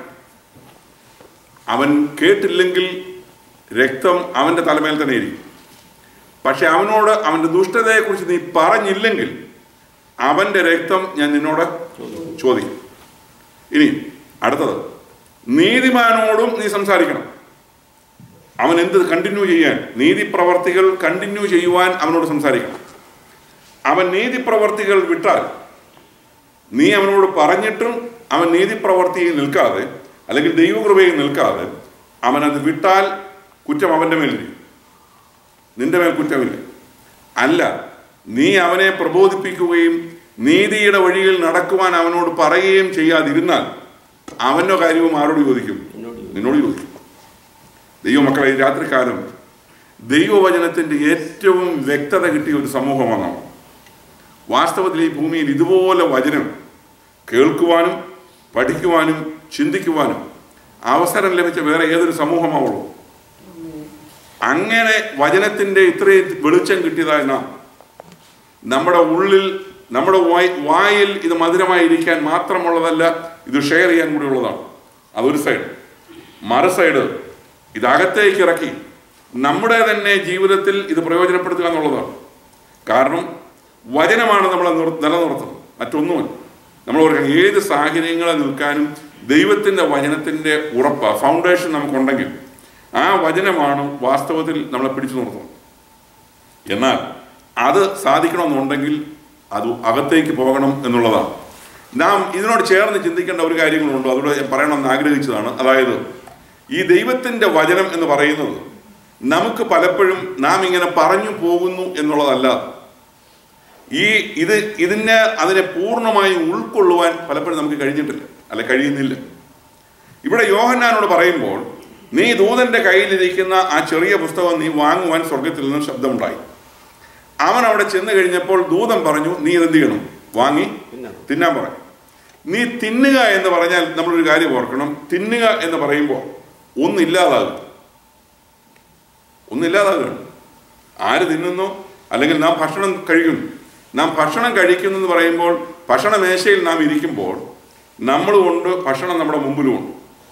Speaker 1: അവൻ കേട്ടില്ലെങ്കിൽ രക്തം അവന്റെ തലമേൽ തന്നെ ഇരിക്കും പക്ഷെ അവനോട് അവന്റെ ദുഷ്ടതയെക്കുറിച്ച് നീ പറഞ്ഞില്ലെങ്കിൽ അവന്റെ രക്തം ഞാൻ നിന്നോട് ചോദിക്കും ഇനി അടുത്തത് നീതിമാനോടും നീ സംസാരിക്കണം അവൻ എന്ത് കണ്ടിന്യൂ ചെയ്യാൻ നീതി പ്രവർത്തികൾ കണ്ടിന്യൂ ചെയ്യുവാൻ അവനോട് സംസാരിക്കണം അവൻ നീതി പ്രവർത്തികൾ വിട്ടാൽ നീ അവനോട് പറഞ്ഞിട്ടും അവൻ നീതി പ്രവർത്തിയിൽ നിൽക്കാതെ അല്ലെങ്കിൽ ദൈവകൃപയിൽ നിൽക്കാതെ അവൻ അത് വിട്ടാൽ കുറ്റം അവൻ്റെ മേലിരിക്കും നിന്റെ മേൽ കുറ്റമില്ല അല്ല നീ അവനെ പ്രബോധിപ്പിക്കുകയും നീതിയുടെ വഴിയിൽ നടക്കുവാൻ അവനോട് പറയുകയും ചെയ്യാതിരുന്നാൽ അവൻ്റെ കാര്യവും ആരോട് ചോദിക്കും
Speaker 3: എന്നോട് ചോദിക്കും.
Speaker 1: നിന്നോട് ചോദിക്കും ദൈവമക്കളെ ഈ രാത്രികാലം ദൈവവചനത്തിൻ്റെ ഏറ്റവും വ്യക്തത കിട്ടിയ ഒരു സമൂഹമാണ് നാം. വാസ്തവത്തിൽ ഈ ഭൂമിയിൽ ഇതുപോലെ വചനം കേൾക്കുവാനും പഠിക്കുവാനും ചിന്തിക്കുവാനും അവസരം ലഭിച്ച വേറെ ഏതൊരു സമൂഹമാവുള്ളൂ അങ്ങനെ വചനത്തിൻ്റെ ഇത്രയും വെളിച്ചം കിട്ടിയതായ നാം നമ്മുടെ ഉള്ളിൽ നമ്മുടെ വായ് വായിൽ ഇത് മധുരമായിരിക്കാൻ മാത്രമുള്ളതല്ല ഇത് ഷെയർ ചെയ്യാൻ കൂടി ഉള്ളതാണ് അതൊരു സൈഡ് മറു സൈഡ് ഇത് അകത്തേക്ക് ഇറക്കി നമ്മുടെ തന്നെ ജീവിതത്തിൽ ഇത് പ്രയോജനപ്പെടുത്തുക എന്നുള്ളതാണ് കാരണം വചനമാണ് നമ്മളെ നിർ- നിലനിർത്തുന്നത് മറ്റൊന്നുമല്ല നമ്മൾ ഓർക്കണം ഏത് സാഹചര്യങ്ങളെ നിൽക്കാനും ദൈവത്തിൻ്റെ വചനത്തിൻ്റെ ഉറപ്പ് ഫൗണ്ടേഷൻ നമുക്കുണ്ടെങ്കിൽ ആ വചനമാണ് വാസ്തവത്തിൽ നമ്മളെ പിടിച്ചു നിർത്തുന്നത് എന്നാൽ അത് സാധിക്കണമെന്നുണ്ടെങ്കിൽ അത് അകത്തേക്ക് പോകണം എന്നുള്ളതാണ് നാം ഇതിനോട് ചേർന്ന് ചിന്തിക്കേണ്ട ഒരു കാര്യങ്ങളുണ്ട് അതുകൂടെ ഞാൻ പറയണമെന്ന് ആഗ്രഹിച്ചതാണ് അതായത് ഈ ദൈവത്തിൻ്റെ വചനം എന്ന് പറയുന്നത് നമുക്ക് പലപ്പോഴും നാം ഇങ്ങനെ പറഞ്ഞു പോകുന്നു എന്നുള്ളതല്ല ഈ ഇത് ഇതിനെ അതിനെ പൂർണ്ണമായും ഉൾക്കൊള്ളുവാൻ പലപ്പോഴും നമുക്ക് കഴിഞ്ഞിട്ടില്ല അല്ല കഴിയുന്നില്ല ഇവിടെ യോഹന്നാനോട് പറയുമ്പോൾ നീ ദൂതന്റെ കയ്യിലിരിക്കുന്ന ആ ചെറിയ പുസ്തകം നീ വാങ്ങുവാൻ സ്വർഗത്തിൽ നിന്ന് ശബ്ദമുണ്ടായി അവൻ അവിടെ ചെന്ന് കഴിഞ്ഞപ്പോൾ ദൂതൻ പറഞ്ഞു നീ ഇതെന്ത് ചെയ്യണം വാങ്ങി
Speaker 3: തിന്നണം.
Speaker 1: തിന്നാൻ പറഞ്ഞു നീ തിന്നുക എന്ന് പറഞ്ഞാൽ നമ്മളൊരു കാര്യം ഓർക്കണം തിന്നുക എന്ന് പറയുമ്പോൾ ഒന്നില്ലാതാകും ഒന്നില്ലാതാകുകയാണ് ആര് തിന്നുന്നു അല്ലെങ്കിൽ നാം ഭക്ഷണം കഴിക്കുന്നു നാം ഭക്ഷണം കഴിക്കുന്നു എന്ന് പറയുമ്പോൾ ഭക്ഷണ മേശയിൽ നാം ഇരിക്കുമ്പോൾ നമ്മളുമുണ്ട് ഭക്ഷണം നമ്മുടെ മുമ്പിലുമുണ്ട്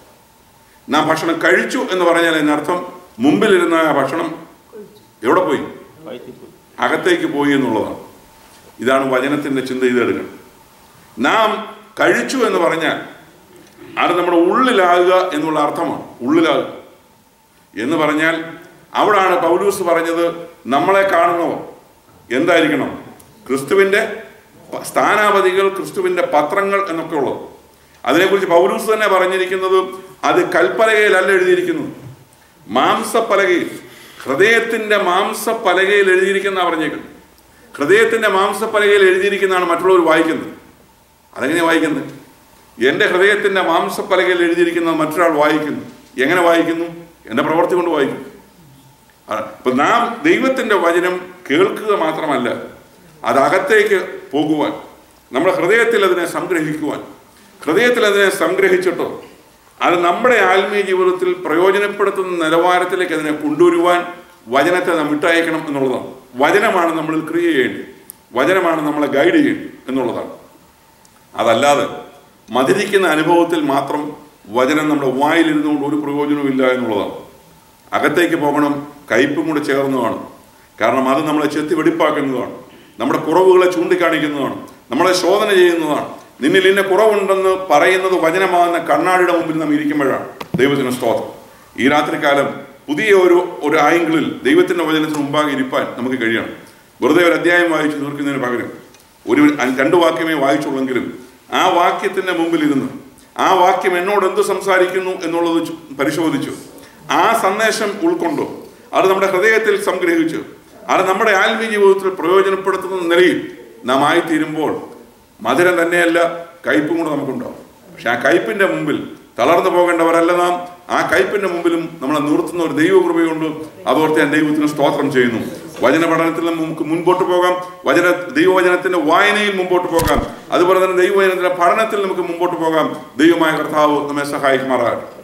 Speaker 1: നാം ഭക്ഷണം കഴിച്ചു എന്ന് പറഞ്ഞാൽ അതിനർത്ഥം മുമ്പിലിരുന്ന ആ ഭക്ഷണം എവിടെ പോയി
Speaker 3: വയറ്റിപ്പോയി
Speaker 1: അകത്തേക്ക് പോയി എന്നുള്ളതാണ് ഇതാണ് വചനത്തിന്റെ ചിന്ത ഇതെടുക്കണം നാം കഴിച്ചു എന്ന് പറഞ്ഞാൽ അത് നമ്മുടെ ഉള്ളിലാകുക എന്നുള്ള അർത്ഥമാണ് ഉള്ളിലാകുക എന്ന് പറഞ്ഞാൽ അവിടാണ് പൗലൂസ് പറഞ്ഞത് നമ്മളെ കാണുന്നവർ എന്തായിരിക്കണം ക്രിസ്തുവിന്റെ പ- സ്ഥാനാപതികൾ ക്രിസ്തുവിന്റെ പത്രങ്ങൾ എന്നൊക്കെ ഉള്ളത് അതിനെക്കുറിച്ച് പൗലൂസ് തന്നെ പറഞ്ഞിരിക്കുന്നത് അത് കൽപ്പലകയിലല്ല എഴുതിയിരിക്കുന്നത് മാംസപ്പലകയിൽ ഹൃദയത്തിന്റെ മാംസപ്പലകയിൽ എഴുതിയിരിക്കുന്ന പറഞ്ഞേക്കുന്നത് ഹൃദയത്തിന്റെ മാംസപ്പലകയിൽ എഴുതിയിരിക്കുന്നതാണ് മറ്റുള്ളവർ വായിക്കുന്നത് അതെങ്ങനെയാണ് വായിക്കുന്നത് എൻ്റെ ഹൃദയത്തിന്റെ മാംസപ്പലകയിൽ എഴുതിയിരിക്കുന്നത് മറ്റൊരാൾ വായിക്കുന്നു എങ്ങനെ വായിക്കുന്നു എൻ്റെ പ്രവൃത്തി കൊണ്ട് വായിക്കുന്നു അ- അപ്പൊ നാം ദൈവത്തിന്റെ വചനം കേൾക്കുക മാത്രമല്ല അത് അകത്തേക്ക് പോകുവാൻ നമ്മുടെ ഹൃദയത്തിൽ അതിനെ സംഗ്രഹിക്കുവാൻ ഹൃദയത്തിൽ അതിനെ സംഗ്രഹിച്ചിട്ടോ അത് നമ്മുടെ ആത്മീയ ജീവിതത്തിൽ പ്രയോജനപ്പെടുത്തുന്ന നിലവാരത്തിലേക്ക് അതിനെ കൊണ്ടുവരുവാൻ വചനത്തെ നാം വിട്ടയക്കണം എന്നുള്ളതാണ് വചനമാണ് നമ്മളിൽ ക്രിയ ചെയ്യേണ്ടത് വചനമാണ് നമ്മളെ ഗൈഡ് ചെയ്യേണ്ടത് എന്നുള്ളതാണ് അതല്ലാതെ മധുരിക്കുന്ന അനുഭവത്തിൽ മാത്രം വചനം നമ്മുടെ വായിലിരുന്നുകൊണ്ട് ഒരു പ്രയോജനവും ഇല്ല എന്നുള്ളതാണ് അകത്തേക്ക് പോകണം കയ്പും കൂടെ ചേർന്നതാണ് കാരണം അത് നമ്മളെ ചെത്തി വെടിപ്പാക്കുന്നതാണ് നമ്മുടെ കുറവുകളെ ചൂണ്ടിക്കാണിക്കുന്നതാണ് നമ്മളെ ശോധന ചെയ്യുന്നതാണ് നിന്നിൽ ഇന്ന കുറവുണ്ടെന്ന് പറയുന്നത് വചനമാകുന്ന കണ്ണാടിയുടെ മുമ്പിൽ നാം ഇരിക്കുമ്പോഴാണ് ദൈവത്തിന് സ്തോത്രം ഈ രാത്രികാലം പുതിയ ഒരു ഒരു ആംഗിളിൽ ദൈവത്തിന്റെ വചനത്തിന് മുമ്പാകെ ഇരിപ്പാൻ നമുക്ക് കഴിയണം വെറുതെ ഒരു അധ്യായം വായിച്ചു തീർക്കുന്നതിന് പകരം ഒരു അ- രണ്ട് വാക്യമേ വായിച്ചുള്ളെങ്കിലും ആ വാക്യത്തിന്റെ മുമ്പിൽ ഇരുന്ന് ആ വാക്യം എന്നോട് എന്ത് സംസാരിക്കുന്നു എന്നുള്ളത് ചു- പരിശോധിച്ചു ആ സന്ദേശം ഉൾക്കൊണ്ടു അത് നമ്മുടെ ഹൃദയത്തിൽ സംഗ്രഹിച്ചു അത് നമ്മുടെ ആത്മീയ ജീവിതത്തിൽ പ്രയോജനപ്പെടുത്തുന്ന നിലയിൽ നാം ആയിത്തീരുമ്പോൾ മധുരം തന്നെയല്ല കയ്പും കൂടെ നമുക്കുണ്ടാവും പക്ഷെ ആ കയ്പിന്റെ മുമ്പിൽ തളർന്നു പോകേണ്ടവരല്ല നാം ആ കയ്പിന്റെ മുമ്പിലും നമ്മളെ നിർത്തുന്ന ഒരു ദൈവകൃപയുണ്ട് അതോർത്ത് ഞാൻ ദൈവത്തിന് സ്തോത്രം ചെയ്യുന്നു വചന പഠനത്തിൽ നമുക്ക് മുൻപോട്ട് പോകാം വചന ദൈവവചനത്തിന്റെ വായനയിൽ മുമ്പോട്ട് പോകാം അതുപോലെ തന്നെ ദൈവവചനത്തിന്റെ പഠനത്തിൽ നമുക്ക് മുമ്പോട്ട് പോകാം ദൈവമായ കർത്താവ് നമ്മെ സഹായിക്കുമാറാകട്ടെ